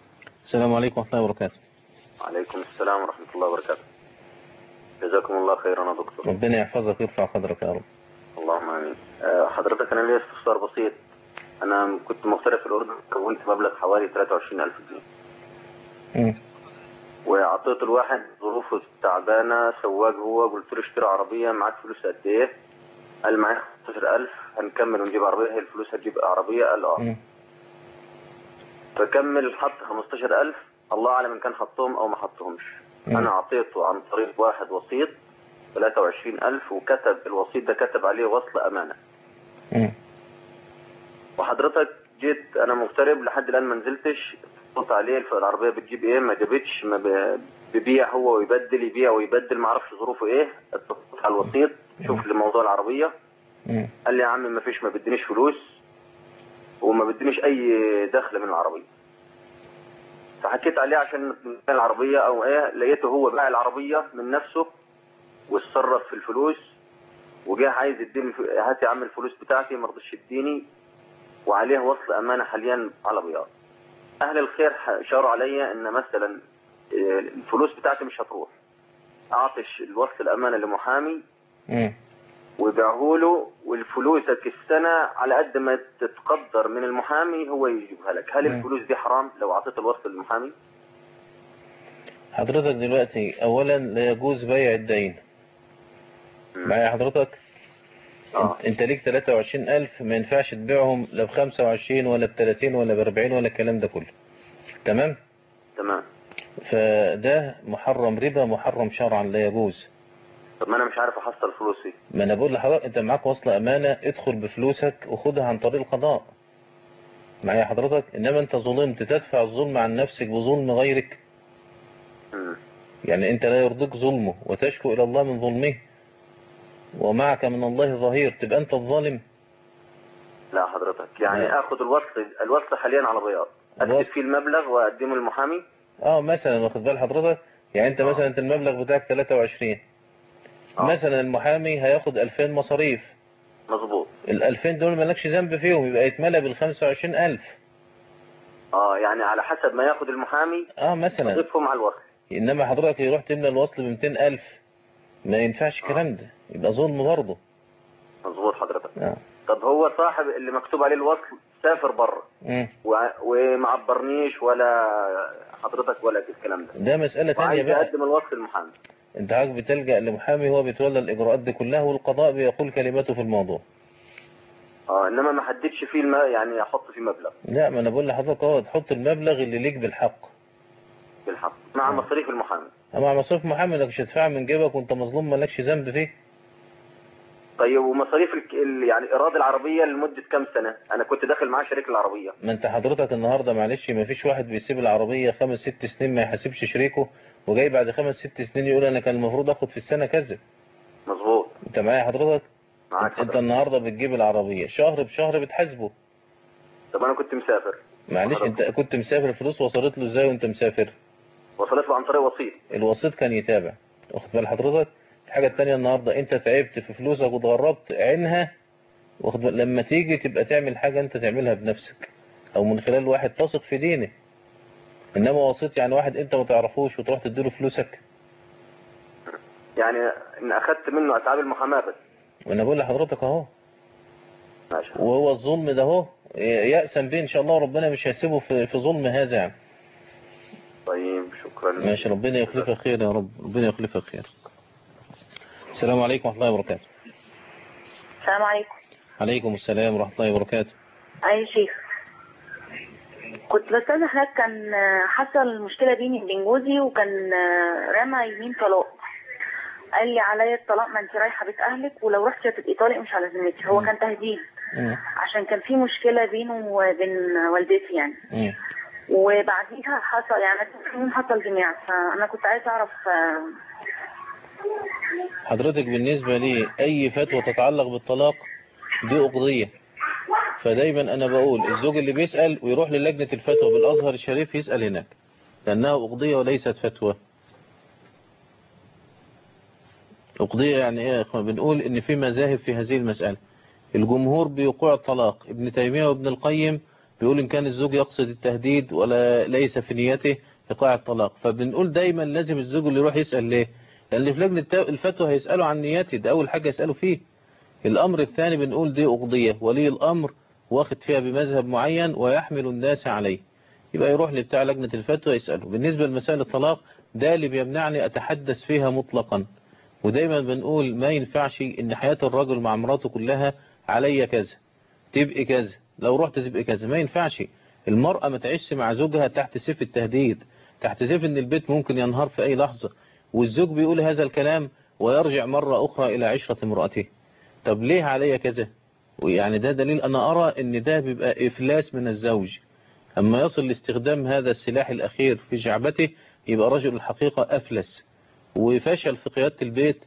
السلام عليكم ورحمة الله وبركاته عليكم السلام ورحمة الله وبركاته جزاكم الله خيرا يا دكتور ربنا يحفظك ويرفع قدرك يا رب اللهم امين آه، حضرتك انا ليا استفسار بسيط انا كنت مغترب في الاردن كونت مبلغ حوالي 23000 جنيه مم. وعطيت الواحد ظروفه تعبانه سواق هو قلت له اشتري عربيه معاك فلوس قد ايه؟ قال معايا 15000 هنكمل ونجيب عربيه هي الفلوس هتجيب عربيه قال اه مم. فكمل حط 15000 الله اعلم ان كان حطهم او ما حطهمش مم. انا اعطيته عن طريق واحد وسيط 23000 وكتب الوسيط ده كتب عليه وصل امانه مم. وحضرتك جيت انا مغترب لحد الان ما نزلتش قلت عليه الف- العربيه بتجيب ايه ما جابتش ما ب- بيبيع هو ويبدل يبيع ويبدل ما اعرفش ظروفه ايه اتصلت على الوسيط شوف لي موضوع العربيه مم. قال لي يا عم ما فيش ما بدينيش فلوس وما بدينيش اي دخل من العربيه فحكيت عليه عشان من العربيه او ايه لقيته هو باع العربيه من نفسه واتصرف في الفلوس وجه عايز يديني الف- هات يا عم الفلوس بتاعتي ما رضيش يديني وعليه وصل امانه حاليا على بياض اهل الخير ح- شاروا عليا ان مثلا آه، الفلوس بتاعتي مش هتروح اعطش الوصل الامانه لمحامي مم. ويبيعه له والفلوسك السنه على قد ما تتقدر من المحامي هو يجيبها لك هل مم. الفلوس دي حرام لو اعطيت الوصل للمحامي حضرتك دلوقتي أولا لا يجوز بيع الدين معايا حضرتك آه. انت ليك 23000 ما ينفعش تبيعهم لا ب 25 ولا ب 30 ولا ب 40 ولا الكلام ده كله تمام تمام فده محرم ربا محرم شرعا لا يجوز طب ما انا مش عارف احصل فلوسي ما انا بقول لحضرتك انت معاك وصل امانه ادخل بفلوسك وخدها عن طريق القضاء معايا حضرتك انما انت ظلمت تدفع الظلم عن نفسك بظلم غيرك مم. يعني انت لا يرضيك ظلمه وتشكو الى الله من ظلمه ومعك من الله ظهير تبقى انت الظالم لا حضرتك يعني لا. اخد الوصل الوصل حاليا على بياض اكتب فيه المبلغ واقدمه للمحامي اه مثلا واخد بال حضرتك يعني انت مثلا انت المبلغ بتاعك 23 مثلا المحامي هياخد 2000 مصاريف مظبوط ال 2000 دول مالكش ذنب فيهم يبقى يتملى بال 25000 اه يعني على حسب ما ياخد المحامي اه مثلا اضيفهم على الوصل انما حضرتك يروح تملى الوصل ب 200000 ما ينفعش الكلام ده يبقى ظلم برضه مظبوط حضرتك اه طب هو صاحب اللي مكتوب عليه الوصل سافر بره مم. وع- وما عبرنيش ولا حضرتك ولا الكلام ده ده مسألة تانية وعايز بقى اقدم الوصل للمحامي انت عاجب بتلجأ لمحامي هو بيتولى الإجراءات دي كلها والقضاء بيقول كلمته في الموضوع اه انما ما حددش فيه الم... يعني احط فيه مبلغ لا ما انا بقول لحضرتك اهو تحط المبلغ اللي ليك بالحق بالحق مع مصاريف المحامي اما مصروف محامي انك مش هتدفعها من جيبك وانت مظلوم مالكش ذنب فيه طيب ومصاريف ال... ال- يعني ايراد العربيه لمده كام سنه انا كنت داخل معاه شريك العربيه ما انت حضرتك النهارده معلش ما فيش واحد بيسيب العربية خمس ست سنين ما يحاسبش شريكه وجاي بعد خمس ست سنين يقول انا كان المفروض اخد في السنة كذا مظبوط انت معايا حضرتك معاك انت, انت النهارده بتجيب العربية شهر بشهر بتحاسبه طب انا كنت مسافر معلش انت كنت مسافر الفلوس وصلت له ازاي وانت مسافر وصلت له عن طريق وسيط الوسيط كان يتابع واخد بال حضرتك الحاجة التانية النهاردة انت تعبت في فلوسك واتغربت عينها واخد بال لما تيجي تبقى تعمل حاجة انت تعملها بنفسك او من خلال واحد تثق في دينه انما وسيط يعني واحد انت ما تعرفوش وتروح تديله فلوسك يعني ان اخدت منه اتعاب المحاماه بس وانا بقول لحضرتك اهو ماشي وهو الظلم ده اهو يأسم به ان شاء الله ربنا مش هيسيبه في في ظلم هذا يعني طيب شكرا ماشي ربنا يخلفك خير يا رب ربنا يخلفك خير السلام عليكم ورحمة الله وبركاته السلام عليكم عليكم السلام ورحمة الله وبركاته أي شيخ كنت بستاذن حضرتك كان حصل مشكلة بيني وبين جوزي وكان رمى يمين طلاق قال لي عليا الطلاق ما انت رايحة بيت أهلك ولو رحتي هتبقي طالق مش على ذمتي هو كان تهديد عشان كان في مشكلة بينه وبين والدتي يعني مم. وبعديها حصل يعني يوم حصل جميع فأنا كنت عايزة أعرف آه، حضرتك بالنسبة لي أي فتوى تتعلق بالطلاق دي أقضية فدايما أنا بقول الزوج اللي بيسأل ويروح للجنة الفتوى بالأزهر الشريف يسأل هناك لأنها أقضية وليست فتوى أقضية يعني إيه يا إخوان بنقول إن في مذاهب في هذه المسألة الجمهور بيوقع الطلاق ابن تيمية وابن القيم بيقول إن كان الزوج يقصد التهديد ولا ليس في نيته إيقاع الطلاق فبنقول دايما لازم الزوج اللي يروح يسأل ليه لأن في لجنة الفتوى هيسألوا عن نيته ده أول حاجة يسألوا فيه الأمر الثاني بنقول دي أقضية ولي الأمر واخد فيها بمذهب معين ويحمل الناس عليه يبقى يروح لبتاع لجنة الفتوى يسأله بالنسبة لمسائل الطلاق ده اللي بيمنعني أتحدث فيها مطلقا ودايما بنقول ما ينفعش ان حياة الرجل مع مراته كلها عليا كذا تبقي كذا لو رحت تبقي كذا ما ينفعش المرأة ما تعيش مع زوجها تحت سيف التهديد تحت سيف ان البيت ممكن ينهار في اي لحظة والزوج بيقول هذا الكلام ويرجع مرة اخرى الى عشرة امرأته طب ليه عليا كذا ويعني ده دليل انا ارى ان ده بيبقى افلاس من الزوج اما يصل لاستخدام هذا السلاح الاخير في جعبته يبقى رجل الحقيقة افلس وفشل في قيادة البيت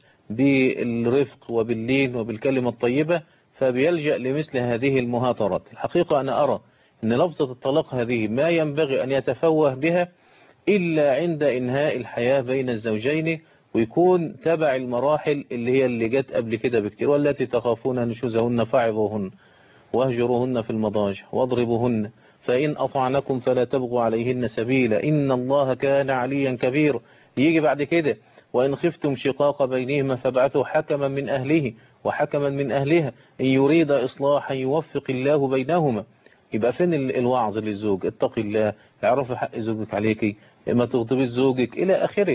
بالرفق وباللين وبالكلمة الطيبة فبيلجأ لمثل هذه المهاترات الحقيقة أنا أرى أن لفظة الطلاق هذه ما ينبغي أن يتفوه بها إلا عند إنهاء الحياة بين الزوجين ويكون تبع المراحل اللي هي اللي جت قبل كده بكتير والتي تخافون نشوزهن فاعظوهن واهجروهن في المضاجع واضربوهن فإن أطعنكم فلا تبغوا عليهن سبيلا إن الله كان عليا كبير يجي بعد كده وإن خفتم شقاق بينهما فابعثوا حكما من أهله وحكما من أهلها إن يريد إصلاحا يوفق الله بينهما يبقى فين الوعظ للزوج اتق الله اعرفي حق زوجك عليكي ما تغضبي زوجك إلى آخره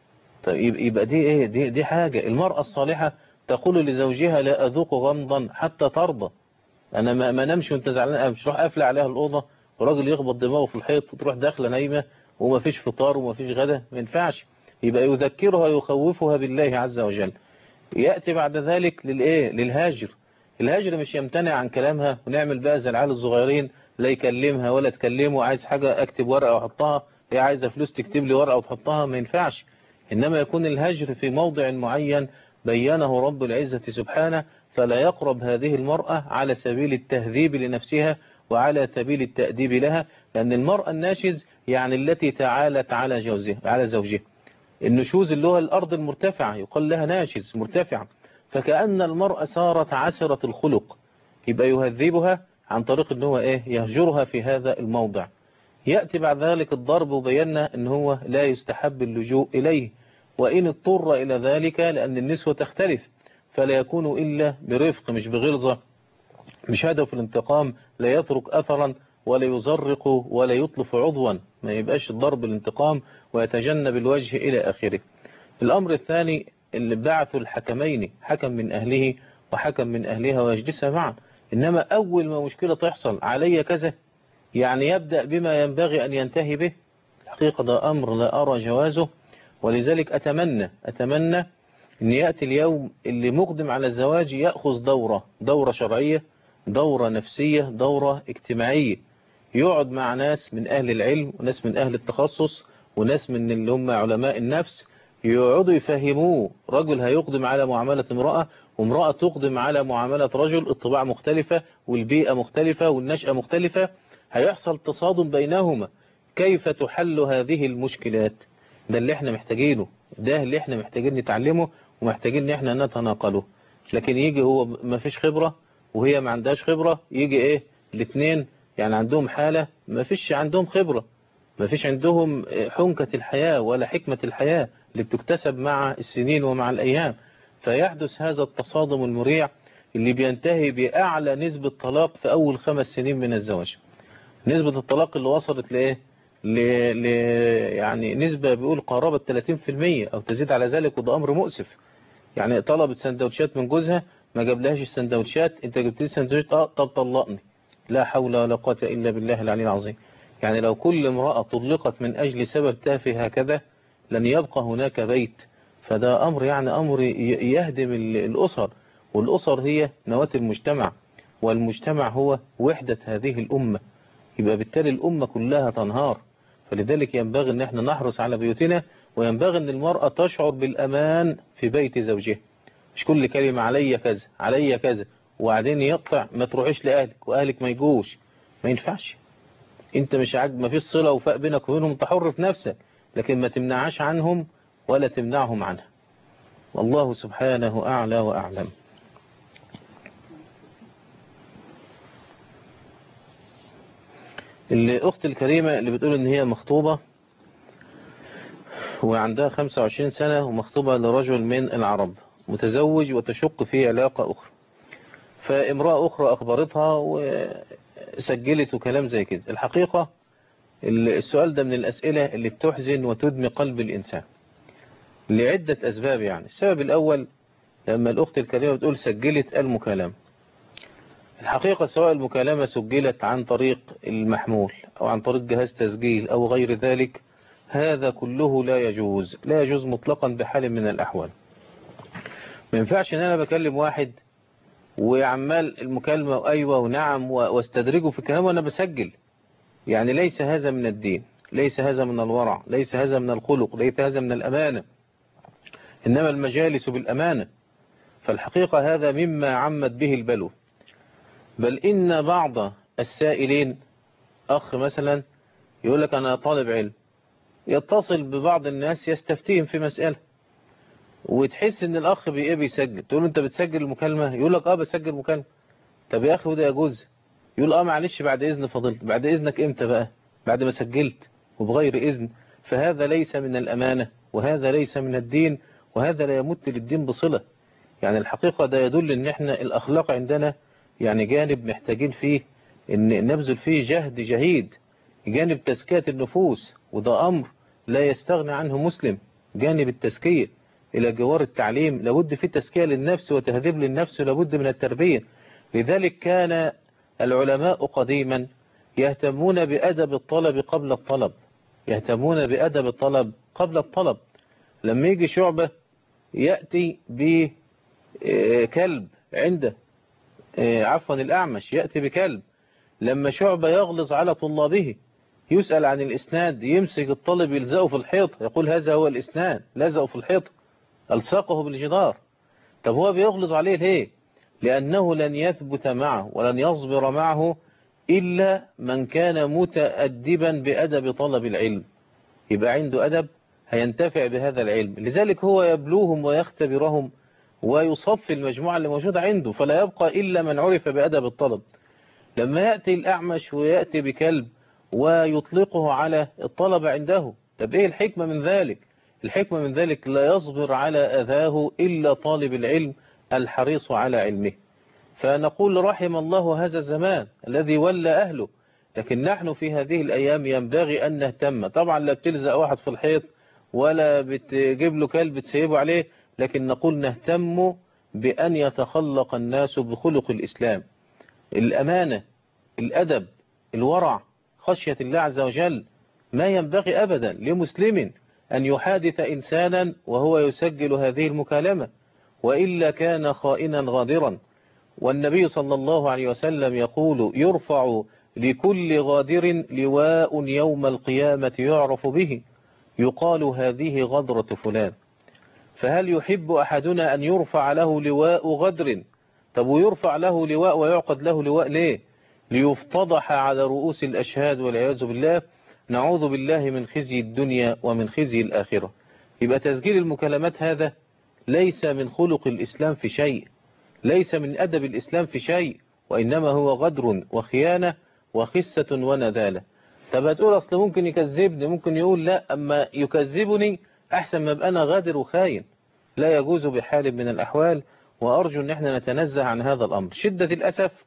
طيب يبقى دي إيه دي, دي حاجة المرأة الصالحة تقول لزوجها لا أذوق غمضا حتى ترضى أنا ما, ما نمشي وانت زعلان مش روح قافله عليها الأوضة وراجل يخبط دماغه في الحيط وتروح داخله نايمة وما فيش فطار وما فيش غدا ما ينفعش يبقى يذكرها يخوفها بالله عز وجل يأتي بعد ذلك للإيه للهاجر الهاجر مش يمتنع عن كلامها ونعمل بقى زي العيال الصغيرين لا يكلمها ولا تكلمه عايز حاجة اكتب ورقة واحطها هي عايزة فلوس تكتب لي ورقة وتحطها ما ينفعش إنما يكون الهجر في موضع معين بينه رب العزة سبحانه فلا يقرب هذه المرأة على سبيل التهذيب لنفسها وعلى سبيل التأديب لها لأن المرأة الناشز يعني التي تعالت على جوزها على زوجها النشوز اللي هو الأرض المرتفعة يقال لها ناشز مرتفعة فكأن المرأة صارت عسرة الخلق يبقى يهذبها عن طريق ان هو ايه يهجرها في هذا الموضع يأتي بعد ذلك الضرب وبينا ان هو لا يستحب اللجوء إليه وإن اضطر إلى ذلك لأن النسوة تختلف فلا يكون إلا برفق مش بغلظة مش هدف الانتقام لا يترك أثرا ولا يزرق ولا يطلف عضوا ما يبقاش ضرب الانتقام ويتجنب الوجه إلى آخره الأمر الثاني اللي بعثوا الحكمين حكم من أهله وحكم من أهلها ويجلسها معا إنما أول ما مشكلة تحصل علي كذا يعني يبدأ بما ينبغي أن ينتهي به الحقيقة ده أمر لا أرى جوازه ولذلك أتمنى أتمنى أن يأتي اليوم اللي مقدم على الزواج يأخذ دورة دورة شرعية دورة نفسية دورة اجتماعية يقعد مع ناس من أهل العلم وناس من أهل التخصص وناس من اللي هم علماء النفس يقعدوا يفهموه رجل هيقدم على معاملة امرأة وامرأة تقدم على معاملة رجل الطباع مختلفة والبيئة مختلفة والنشأة مختلفة هيحصل تصادم بينهما كيف تحل هذه المشكلات ده اللي احنا محتاجينه ده اللي احنا محتاجين نتعلمه ومحتاجين ان احنا نتناقله لكن يجي هو ما فيش خبرة وهي ما عندهاش خبرة يجي ايه الاثنين يعني عندهم حالة ما فيش عندهم خبرة ما فيش عندهم حنكة الحياة ولا حكمة الحياة اللي بتكتسب مع السنين ومع الأيام فيحدث هذا التصادم المريع اللي بينتهي بأعلى نسبة طلاق في أول خمس سنين من الزواج نسبة الطلاق اللي وصلت لإيه ل... ل... يعني نسبة بيقول قرابة 30% أو تزيد على ذلك وده أمر مؤسف يعني طلبت سندوتشات من جوزها ما جابلهاش السندوتشات انت جبت لي سندوتشات اه طب طلقني لا حول ولا قوة إلا بالله العلي العظيم يعني لو كل امرأة طلقت من أجل سبب تافه هكذا لن يبقى هناك بيت فده أمر يعني أمر يهدم الأسر والأسر هي نواة المجتمع والمجتمع هو وحدة هذه الأمة يبقى بالتالي الأمة كلها تنهار فلذلك ينبغي أن احنا نحرص على بيوتنا وينبغي أن المرأة تشعر بالأمان في بيت زوجها مش كل كلمة عليا كذا عليا كذا وبعدين يقطع ما تروحش لأهلك وأهلك ما يجوش ما ينفعش انت مش عاجب ما فيش صلة وفاء بينك وبينهم انت حر في نفسك لكن ما تمنعش عنهم ولا تمنعهم عنها والله سبحانه أعلى وأعلم الأخت الكريمة اللي بتقول إن هي مخطوبة وعندها 25 سنة ومخطوبة لرجل من العرب متزوج وتشق في علاقة أخرى فامرأة أخرى أخبرتها وسجلت وكلام زي كده الحقيقة السؤال ده من الأسئلة اللي بتحزن وتدمي قلب الإنسان لعدة أسباب يعني السبب الأول لما الأخت الكريمة بتقول سجلت المكالمة الحقيقة سواء المكالمة سجلت عن طريق المحمول أو عن طريق جهاز تسجيل أو غير ذلك هذا كله لا يجوز لا يجوز مطلقا بحال من الأحوال ما ينفعش ان انا بكلم واحد وعمال المكالمة وأيوة ونعم واستدرجه في الكلام وأنا بسجل يعني ليس هذا من الدين ليس هذا من الورع ليس هذا من الخلق ليس هذا من الأمانة إنما المجالس بالأمانة فالحقيقة هذا مما عمت به البلو بل إن بعض السائلين أخ مثلا يقول لك أنا طالب علم يتصل ببعض الناس يستفتيهم في مسألة وتحس ان الاخ بايه بيسجل تقول له انت بتسجل المكالمة يقول لك اه بسجل مكالمة طب يا اخي وده يجوز يقول اه معلش بعد اذن فضلت بعد اذنك امتى بقى بعد ما سجلت وبغير اذن فهذا ليس من الامانة وهذا ليس من الدين وهذا لا يمت للدين بصلة يعني الحقيقة ده يدل ان احنا الاخلاق عندنا يعني جانب محتاجين فيه ان نبذل فيه جهد جهيد جانب تزكية النفوس وده امر لا يستغني عنه مسلم جانب التزكية إلى جوار التعليم لابد في تزكية للنفس وتهذيب للنفس لابد من التربية لذلك كان العلماء قديما يهتمون بأدب الطلب قبل الطلب يهتمون بأدب الطلب قبل الطلب لما يجي شعبة يأتي بكلب عنده عفوا الأعمش يأتي بكلب لما شعبة يغلظ على طلابه يسأل عن الإسناد يمسك الطالب يلزقه في الحيط يقول هذا هو الإسناد لزقه في الحيط ألصقه بالجدار طب هو بيغلظ عليه ليه لأنه لن يثبت معه ولن يصبر معه إلا من كان متأدبا بأدب طلب العلم يبقى عنده أدب هينتفع بهذا العلم لذلك هو يبلوهم ويختبرهم ويصفي المجموعة اللي موجودة عنده فلا يبقى إلا من عرف بأدب الطلب لما يأتي الأعمش ويأتي بكلب ويطلقه على الطلبة عنده طب إيه الحكمة من ذلك الحكمة من ذلك لا يصبر على أذاه إلا طالب العلم الحريص على علمه فنقول رحم الله هذا الزمان الذي ولى أهله لكن نحن في هذه الأيام ينبغي أن نهتم طبعا لا بتلزق واحد في الحيط ولا بتجيب له كلب تسيبه عليه لكن نقول نهتم بأن يتخلق الناس بخلق الإسلام الأمانة الأدب الورع خشية الله عز وجل ما ينبغي أبدا لمسلم أن يحادث إنسانا وهو يسجل هذه المكالمة وإلا كان خائنا غادرا والنبي صلى الله عليه وسلم يقول يرفع لكل غادر لواء يوم القيامة يعرف به يقال هذه غدرة فلان فهل يحب أحدنا أن يرفع له لواء غدر طب ويرفع له لواء ويعقد له لواء ليه ليفتضح على رؤوس الأشهاد والعياذ بالله نعوذ بالله من خزي الدنيا ومن خزي الآخرة يبقى تسجيل المكالمات هذا ليس من خلق الإسلام في شيء ليس من أدب الإسلام في شيء وإنما هو غدر وخيانة وخسة ونذالة طب هتقول أصل ممكن يكذبني ممكن يقول لا أما يكذبني أحسن ما أبقى أنا غادر وخاين لا يجوز بحال من الأحوال وأرجو أن احنا نتنزه عن هذا الأمر شدة الأسف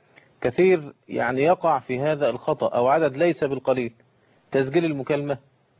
كثير يعني يقع في هذا الخطأ أو عدد ليس بالقليل تسجيل المكالمة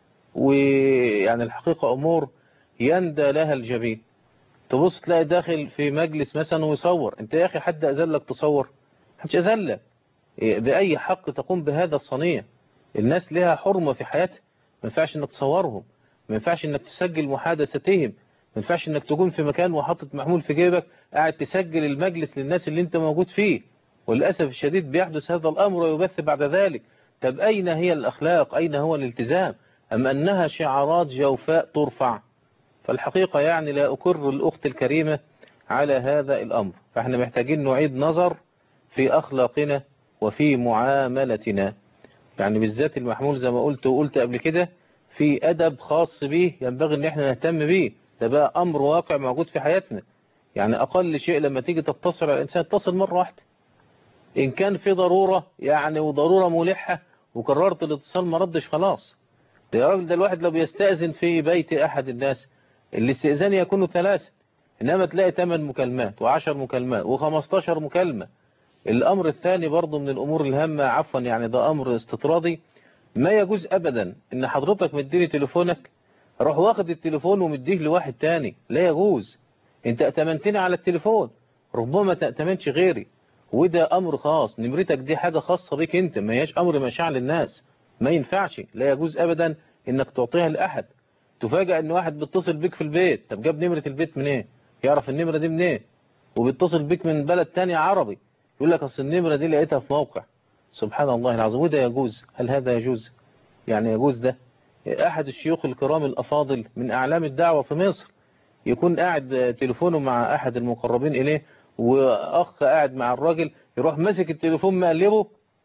ويعني الحقيقة أمور يندى لها الجبين تبص تلاقي داخل في مجلس مثلا ويصور انت يا أخي حد أذلك تصور حدش أذلك بأي حق تقوم بهذا الصنيع الناس لها حرمة في حياتها ما ينفعش انك تصورهم ما ينفعش انك تسجل محادثتهم ما ينفعش انك تكون في مكان وحاطط محمول في جيبك قاعد تسجل المجلس للناس اللي انت موجود فيه وللأسف الشديد بيحدث هذا الأمر ويبث بعد ذلك طب أين هي الأخلاق أين هو الالتزام أم أنها شعارات جوفاء ترفع فالحقيقة يعني لا أكر الأخت الكريمة على هذا الأمر فاحنا محتاجين نعيد نظر في أخلاقنا وفي معاملتنا يعني بالذات المحمول زي ما قلت وقلت قبل كده في أدب خاص به ينبغي ان احنا نهتم به ده بقى أمر واقع موجود في حياتنا يعني أقل شيء لما تيجي تتصل على الإنسان اتصل مرة واحدة إن كان في ضرورة يعني وضرورة ملحة وكررت الاتصال ما ردش خلاص ده يا راجل ده الواحد لو بيستأذن في بيت أحد الناس الاستئذان يكون ثلاثة إنما تلاقي 8 مكالمات و10 مكالمات و15 مكالمة الأمر الثاني برضو من الأمور الهامة عفوا يعني ده أمر استطرادي ما يجوز أبدا إن حضرتك مديني تليفونك روح واخد التليفون ومديه لواحد تاني لا يجوز انت اتمنتني على التليفون ربما تأتمنش غيري وده أمر خاص نمرتك دي حاجة خاصة بك انت ما هياش أمر مشاع للناس ما ينفعش لا يجوز أبدا انك تعطيها لأحد تفاجأ ان واحد بيتصل بيك في البيت طب جاب نمرة البيت منين ايه؟ يعرف النمرة دي منين ايه؟ وبيتصل بيك من بلد تاني عربي يقول لك اصل النمرة دي لقيتها في موقع سبحان الله العظيم وده يجوز هل هذا يجوز يعني يجوز ده احد الشيوخ الكرام الافاضل من اعلام الدعوة في مصر يكون قاعد تليفونه مع احد المقربين اليه واخ قاعد مع الراجل يروح ماسك التليفون مقلبه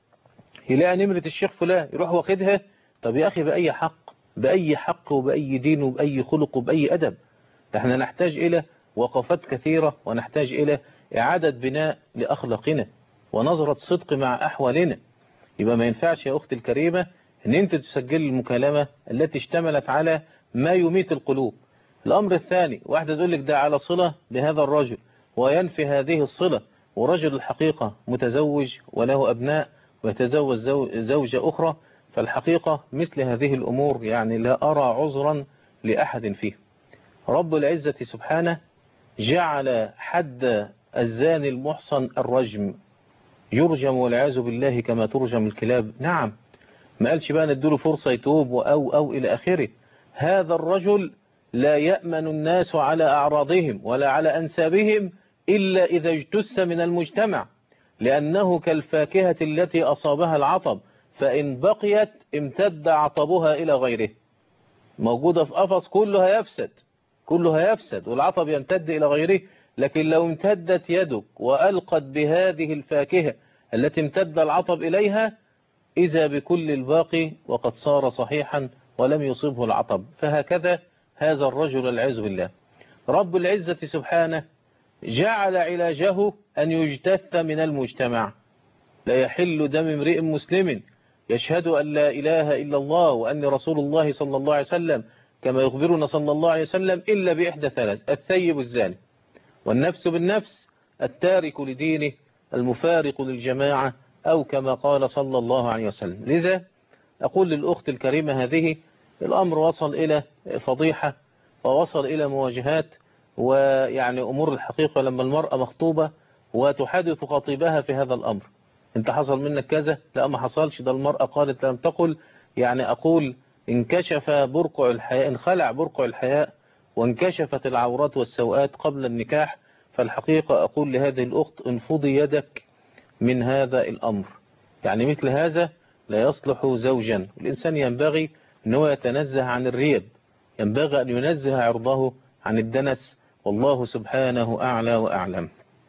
يلاقي نمرة الشيخ فلان يروح واخدها طب يا اخي باي حق باي حق وباي دين وباي خلق وباي ادب احنا نحتاج الى وقفات كثيرة ونحتاج الى اعادة بناء لاخلاقنا ونظرة صدق مع احوالنا يبقى ما ينفعش يا اختي الكريمة ان انت تسجل المكالمة التي اشتملت على ما يميت القلوب الامر الثاني واحدة تقول لك ده على صلة بهذا الرجل وينفي هذه الصلة ورجل الحقيقة متزوج وله أبناء ويتزوج زوجة أخرى فالحقيقة مثل هذه الأمور يعني لا أرى عذرا لأحد فيه رب العزة سبحانه جعل حد الزاني المحصن الرجم يرجم والعياذ بالله كما ترجم الكلاب نعم ما قالش بقى نديله فرصة يتوب أو أو إلى آخره هذا الرجل لا يأمن الناس على أعراضهم ولا على أنسابهم إلا إذا اجتث من المجتمع لأنه كالفاكهة التي أصابها العطب فإن بقيت امتد عطبها إلى غيره موجودة في قفص كله هيفسد كله هيفسد والعطب يمتد إلى غيره لكن لو امتدت يدك وألقت بهذه الفاكهة التي امتد العطب إليها إذا بكل الباقي وقد صار صحيحا ولم يصبه العطب فهكذا هذا الرجل العز بالله رب العزة سبحانه جعل علاجه أن يجتث من المجتمع لا يحل دم امرئ مسلم يشهد أن لا إله إلا الله وأن رسول الله صلى الله عليه وسلم كما يخبرنا صلى الله عليه وسلم إلا بإحدى ثلاث الثيب الزاني والنفس بالنفس التارك لدينه المفارق للجماعة أو كما قال صلى الله عليه وسلم لذا أقول للأخت الكريمة هذه الأمر وصل إلى فضيحة ووصل إلى مواجهات ويعني أمور الحقيقة لما المرأة مخطوبة وتحدث خطيبها في هذا الأمر انت حصل منك كذا لا ما حصلش ده المرأة قالت لم تقل يعني أقول انكشف برقع الحياء انخلع برقع الحياء وانكشفت العورات والسوءات قبل النكاح فالحقيقة أقول لهذه الأخت انفضي يدك من هذا الأمر يعني مثل هذا لا يصلح زوجا الإنسان ينبغي أنه يتنزه عن الريب ينبغي أن ينزه عرضه عن الدنس والله سبحانه أعلى وأعلم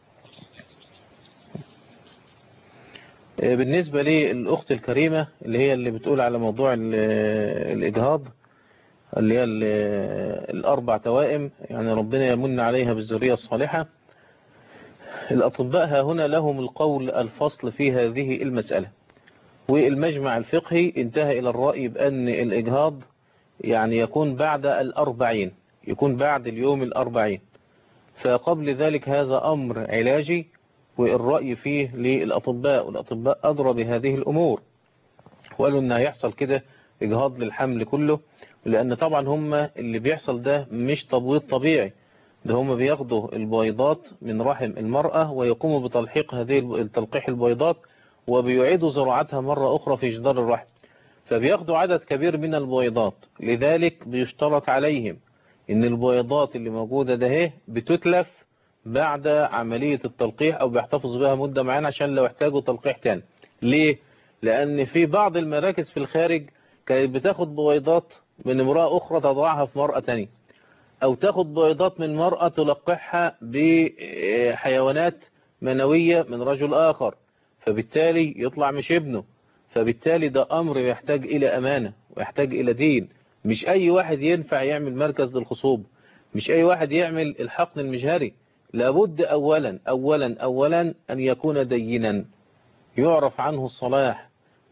بالنسبة للأخت الكريمة اللي هي اللي بتقول على موضوع الإجهاض اللي هي الأربع توائم يعني ربنا يمن عليها بالذرية الصالحة الأطباء ها هنا لهم القول الفصل في هذه المسألة والمجمع الفقهي انتهى إلى الرأي بأن الإجهاض يعني يكون بعد الأربعين يكون بعد اليوم الأربعين فقبل ذلك هذا أمر علاجي والرأي فيه للأطباء والأطباء أدرى بهذه الأمور وقالوا أنها يحصل كده إجهاض للحمل كله لأن طبعا هم اللي بيحصل ده مش تبويض طبيعي ده هم بياخدوا البيضات من رحم المرأة ويقوموا بتلحيق هذه التلقيح البيضات وبيعيدوا زراعتها مرة أخرى في جدار الرحم فبياخدوا عدد كبير من البيضات لذلك بيشترط عليهم ان البيضات اللي موجودة ده بتتلف بعد عملية التلقيح او بيحتفظ بها مدة معينة عشان لو احتاجوا تلقيح تاني ليه؟ لان في بعض المراكز في الخارج كانت بتاخد بيضات من امرأة اخرى تضعها في مرأة تانية او تاخد بيضات من مرأة تلقحها بحيوانات منوية من رجل اخر فبالتالي يطلع مش ابنه فبالتالي ده امر يحتاج الى امانة ويحتاج الى دين مش اي واحد ينفع يعمل مركز للخصوبة مش اي واحد يعمل الحقن المجهري لابد اولا اولا اولا ان يكون دينا يعرف عنه الصلاح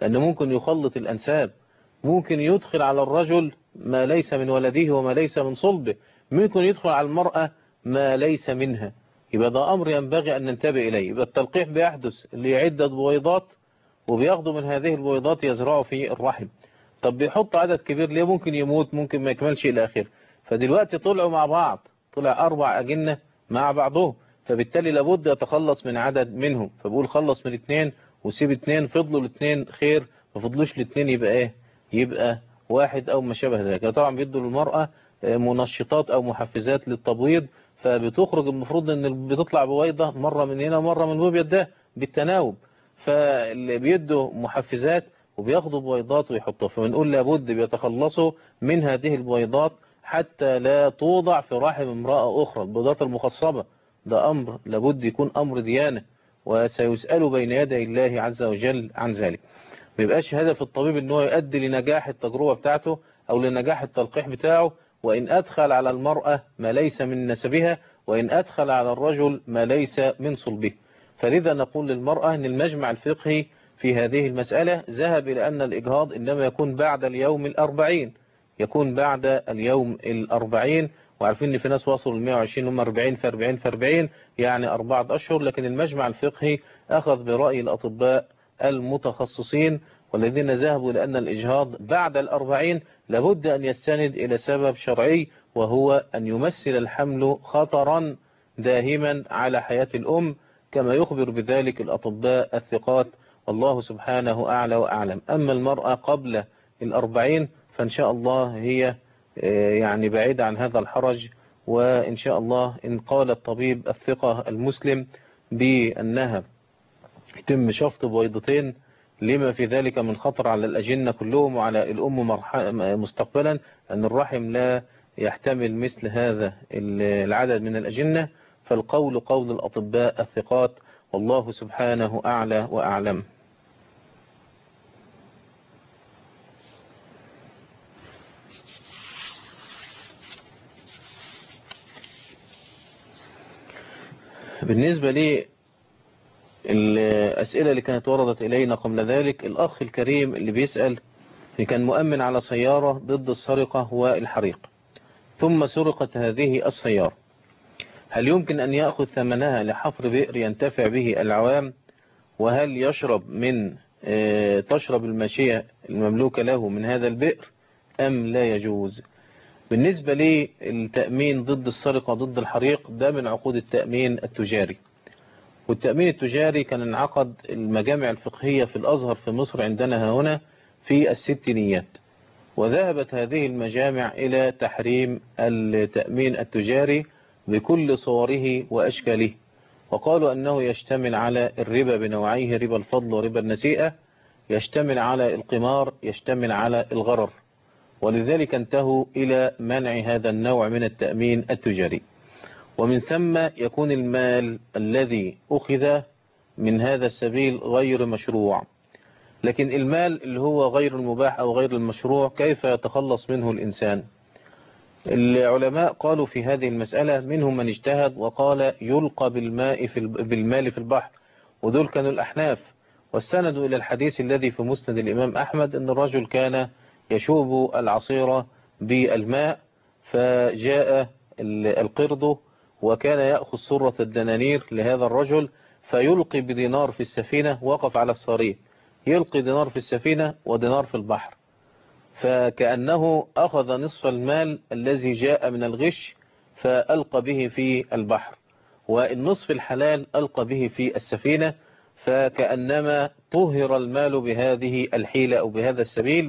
لأنه ممكن يخلط الأنساب ممكن يدخل على الرجل ما ليس من ولده وما ليس من صلبه ممكن يدخل على المرأة ما ليس منها يبقى ده أمر ينبغي أن ننتبه إليه يبقى التلقيح بيحدث لعدة بويضات وبياخدوا من هذه البويضات يزرعوا في الرحم طب بيحط عدد كبير ليه ممكن يموت ممكن ما يكملش إلى آخره فدلوقتي طلعوا مع بعض طلع أربع أجنة مع بعضهم فبالتالي لابد يتخلص من عدد منهم فبقول خلص من اثنين وسيب اثنين فضلوا الاثنين خير ما فضلوش الاثنين يبقى ايه يبقى واحد او ما شابه ذلك طبعا بيدوا للمرأة منشطات او محفزات للتبويض فبتخرج المفروض ان بتطلع بويضة مرة من هنا مرة من المبيض ده بالتناوب فاللي بيدوا محفزات وبياخدوا بويضات ويحطوها فبنقول لابد بيتخلصوا من هذه البويضات حتى لا توضع في رحم امرأة أخرى البيضات المخصبة ده أمر لابد يكون أمر ديانة وسيسأل بين يدي الله عز وجل عن ذلك ما يبقاش هدف الطبيب ان هو يؤدي لنجاح التجربة بتاعته أو لنجاح التلقيح بتاعه وإن أدخل على المرأة ما ليس من نسبها وإن أدخل على الرجل ما ليس من صلبه فلذا نقول للمرأة أن المجمع الفقهي في هذه المسألة ذهب إلى أن الإجهاض إنما يكون بعد اليوم الأربعين يكون بعد اليوم الأربعين وعارفين ان في ناس وصلوا ل 120 هم 40 في 40 في 40 يعني أربعة أشهر لكن المجمع الفقهي أخذ برأي الأطباء المتخصصين والذين ذهبوا لأن الإجهاض بعد الأربعين لابد أن يستند إلى سبب شرعي وهو أن يمثل الحمل خطرا داهما على حياة الأم كما يخبر بذلك الأطباء الثقات والله سبحانه أعلى وأعلم أما المرأة قبل الأربعين فإن شاء الله هي يعني بعيدة عن هذا الحرج وإن شاء الله إن قال الطبيب الثقة المسلم بأنها يتم شفط بويضتين لما في ذلك من خطر على الأجنة كلهم وعلى الأم مستقبلا أن الرحم لا يحتمل مثل هذا العدد من الأجنة فالقول قول الأطباء الثقات والله سبحانه أعلى وأعلم بالنسبة لي الأسئلة اللي كانت وردت إلينا قبل ذلك الأخ الكريم اللي بيسأل اللي كان مؤمن على سيارة ضد السرقة والحريق ثم سرقت هذه السيارة هل يمكن أن يأخذ ثمنها لحفر بئر ينتفع به العوام وهل يشرب من تشرب الماشية المملوكة له من هذا البئر أم لا يجوز بالنسبة للتأمين ضد السرقة ضد الحريق ده من عقود التأمين التجاري والتأمين التجاري كان انعقد المجامع الفقهية في الأزهر في مصر عندنا هنا في الستينيات وذهبت هذه المجامع إلى تحريم التأمين التجاري بكل صوره وأشكاله وقالوا أنه يشتمل على الربا بنوعيه ربا الفضل وربا النسيئة يشتمل على القمار يشتمل على الغرر ولذلك انتهوا إلى منع هذا النوع من التأمين التجاري ومن ثم يكون المال الذي أخذ من هذا السبيل غير مشروع لكن المال اللي هو غير المباح أو غير المشروع كيف يتخلص منه الإنسان العلماء قالوا في هذه المسألة منهم من اجتهد وقال يلقى بالماء في بالمال في البحر ودول كانوا الأحناف واستندوا إلى الحديث الذي في مسند الإمام أحمد أن الرجل كان يشوب العصير بالماء فجاء القرد وكان يأخذ سرة الدنانير لهذا الرجل فيلقي بدينار في السفينة وقف على الصريح يلقي دينار في السفينة ودينار في البحر فكأنه أخذ نصف المال الذي جاء من الغش فألقى به في البحر والنصف الحلال ألقى به في السفينة فكأنما طهر المال بهذه الحيلة أو بهذا السبيل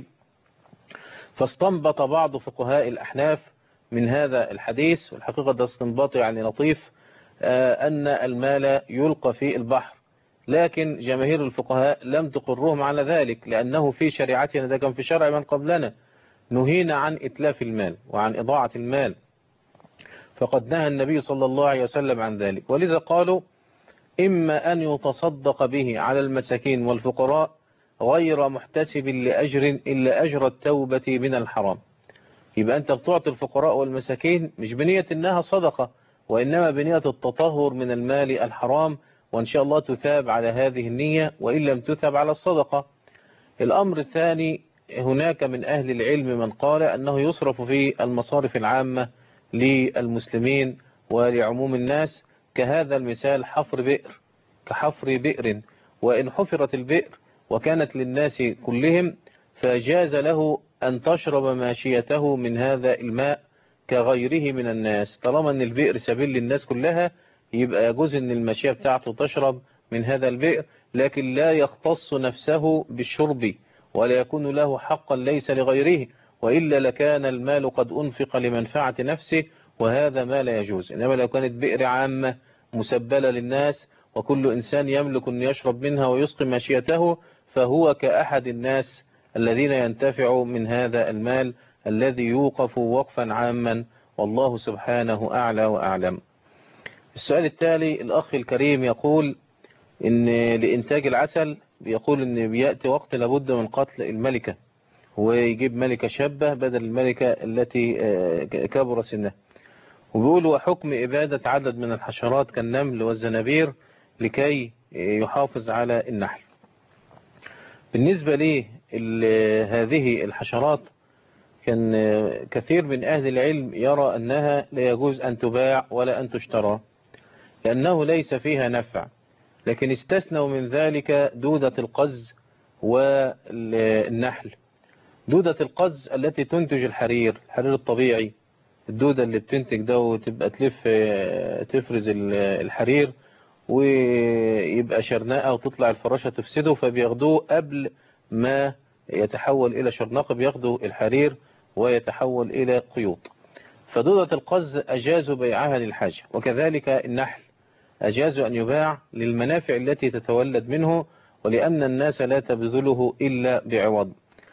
فاستنبط بعض فقهاء الأحناف من هذا الحديث والحقيقة ده استنباط يعني لطيف أن المال يلقى في البحر لكن جماهير الفقهاء لم تقرهم على ذلك لأنه في شريعتنا ده كان في شرع من قبلنا نهينا عن إتلاف المال وعن إضاعة المال فقد نهى النبي صلى الله عليه وسلم عن ذلك ولذا قالوا إما أن يتصدق به على المساكين والفقراء غير محتسب لأجر إلا أجر التوبة من الحرام يبقى أنت بتعطي الفقراء والمساكين مش بنية إنها صدقة وإنما بنية التطهر من المال الحرام وإن شاء الله تثاب على هذه النية وإن لم تثاب على الصدقة الأمر الثاني هناك من أهل العلم من قال أنه يصرف في المصارف العامة للمسلمين ولعموم الناس كهذا المثال حفر بئر كحفر بئر وإن حفرت البئر وكانت للناس كلهم فجاز له أن تشرب ماشيته من هذا الماء كغيره من الناس طالما أن البئر سبيل للناس كلها يبقى يجوز أن الماشية بتاعته تشرب من هذا البئر لكن لا يختص نفسه بالشرب ولا يكون له حقا ليس لغيره وإلا لكان المال قد أنفق لمنفعة نفسه وهذا ما لا يجوز إنما لو كانت بئر عامة مسبلة للناس وكل إنسان يملك أن يشرب منها ويسقي ماشيته فهو كأحد الناس الذين ينتفعوا من هذا المال الذي يوقف وقفا عاما والله سبحانه أعلى وأعلم السؤال التالي الأخ الكريم يقول إن لإنتاج العسل بيقول إن بيأتي وقت لابد من قتل الملكة ويجيب ملكة شابة بدل الملكة التي كبر سنها وبيقول وحكم إبادة عدد من الحشرات كالنمل والزنابير لكي يحافظ على النحل بالنسبة لي هذه الحشرات كان كثير من أهل العلم يرى أنها لا يجوز أن تباع ولا أن تشترى لأنه ليس فيها نفع لكن استثنوا من ذلك دودة القز والنحل دودة القز التي تنتج الحرير الحرير الطبيعي الدودة اللي بتنتج ده وتبقى تلف تفرز الحرير ويبقى شرناقة وتطلع الفراشة تفسده فبياخدوه قبل ما يتحول إلى شرناقة بياخدوا الحرير ويتحول إلى قيوط فدودة القز أجازوا بيعها للحاجة وكذلك النحل أجازوا أن يباع للمنافع التي تتولد منه ولأن الناس لا تبذله إلا بعوض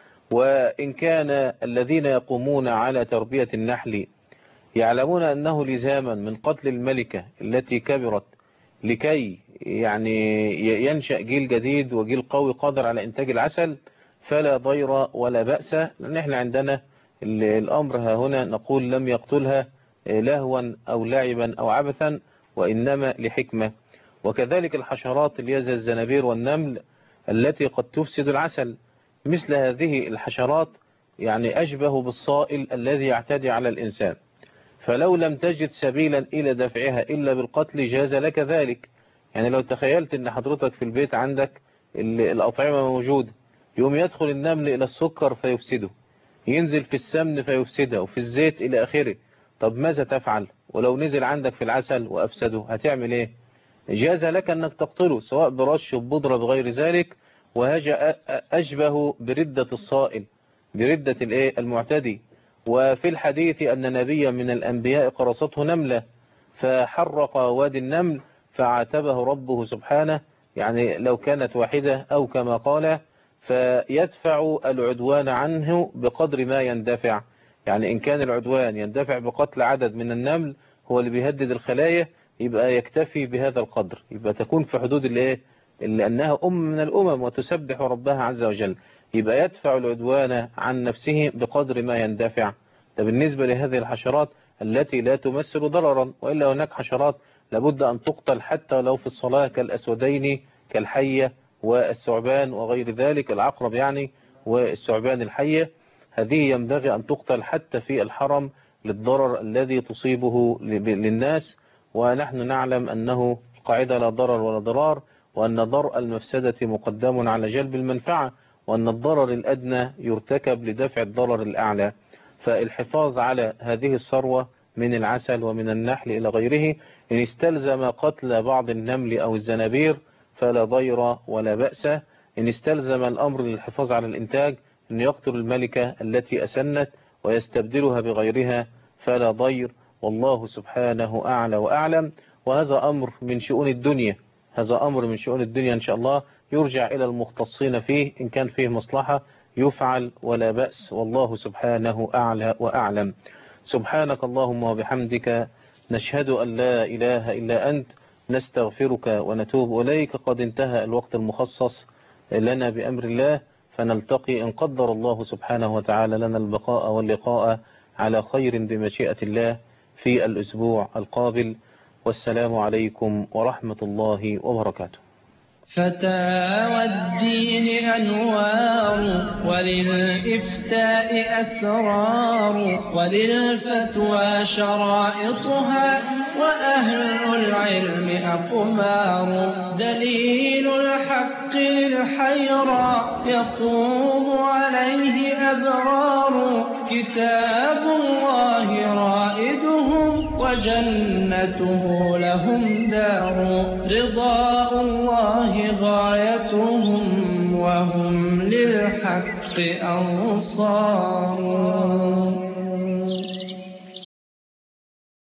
وإن كان الذين يقومون على تربية النحل يعلمون أنه لزاما من قتل الملكة التي كبرت لكي يعني ينشأ جيل جديد وجيل قوي قادر على إنتاج العسل فلا ضير ولا بأس لأن احنا عندنا الأمر ها هنا نقول لم يقتلها لهوا أو لعبا أو عبثا وإنما لحكمة وكذلك الحشرات اللي هي زي الزنابير والنمل التي قد تفسد العسل مثل هذه الحشرات يعني أشبه بالصائل الذي يعتدي على الإنسان فلو لم تجد سبيلا إلى دفعها إلا بالقتل جاز لك ذلك يعني لو تخيلت أن حضرتك في البيت عندك الأطعمة موجودة يوم يدخل النمل إلى السكر فيفسده ينزل في السمن فيفسده وفي الزيت إلى آخره طب ماذا تفعل ولو نزل عندك في العسل وأفسده هتعمل إيه جاز لك أنك تقتله سواء برش ببودرة بغير ذلك وهذا أشبه بردة الصائل بردة الإيه المعتدي وفي الحديث أن نبيا من الأنبياء قرصته نملة فحرق وادي النمل فعاتبه ربه سبحانه يعني لو كانت واحدة أو كما قال فيدفع العدوان عنه بقدر ما يندفع يعني إن كان العدوان يندفع بقتل عدد من النمل هو اللي بيهدد الخلايا يبقى يكتفي بهذا القدر يبقى تكون في حدود الايه لأنها أم من الأمم وتسبح ربها عز وجل يبقى يدفع العدوان عن نفسه بقدر ما يندفع ده بالنسبة لهذه الحشرات التي لا تمثل ضررا وإلا هناك حشرات لابد أن تقتل حتى لو في الصلاة كالأسودين كالحية والثعبان وغير ذلك العقرب يعني والثعبان الحية هذه ينبغي أن تقتل حتى في الحرم للضرر الذي تصيبه للناس ونحن نعلم أنه قاعدة لا ضرر ولا ضرار وأن ضرء المفسدة مقدم على جلب المنفعة وأن الضرر الأدنى يرتكب لدفع الضرر الأعلى فالحفاظ على هذه الثروة من العسل ومن النحل إلى غيره إن استلزم قتل بعض النمل أو الزنابير فلا ضير ولا بأس إن استلزم الأمر للحفاظ على الإنتاج أن يقتل الملكة التي أسنت ويستبدلها بغيرها فلا ضير والله سبحانه أعلى وأعلم وهذا أمر من شؤون الدنيا هذا أمر من شؤون الدنيا إن شاء الله يرجع إلى المختصين فيه إن كان فيه مصلحة يفعل ولا بأس والله سبحانه أعلى وأعلم سبحانك اللهم وبحمدك نشهد أن لا إله إلا أنت نستغفرك ونتوب إليك قد انتهى الوقت المخصص لنا بأمر الله فنلتقي إن قدر الله سبحانه وتعالى لنا البقاء واللقاء على خير بمشيئة الله في الأسبوع القابل والسلام عليكم ورحمة الله وبركاته فتاوى الدين أنوار وللإفتاء أسرار وللفتوى شرائطها وأهل العلم أقمار دليل الحق للحيرى يقوم عليه أبرار كتاب الله رائدهم وجنته لهم دار رضاء الله غايتهم وهم للحق أنصار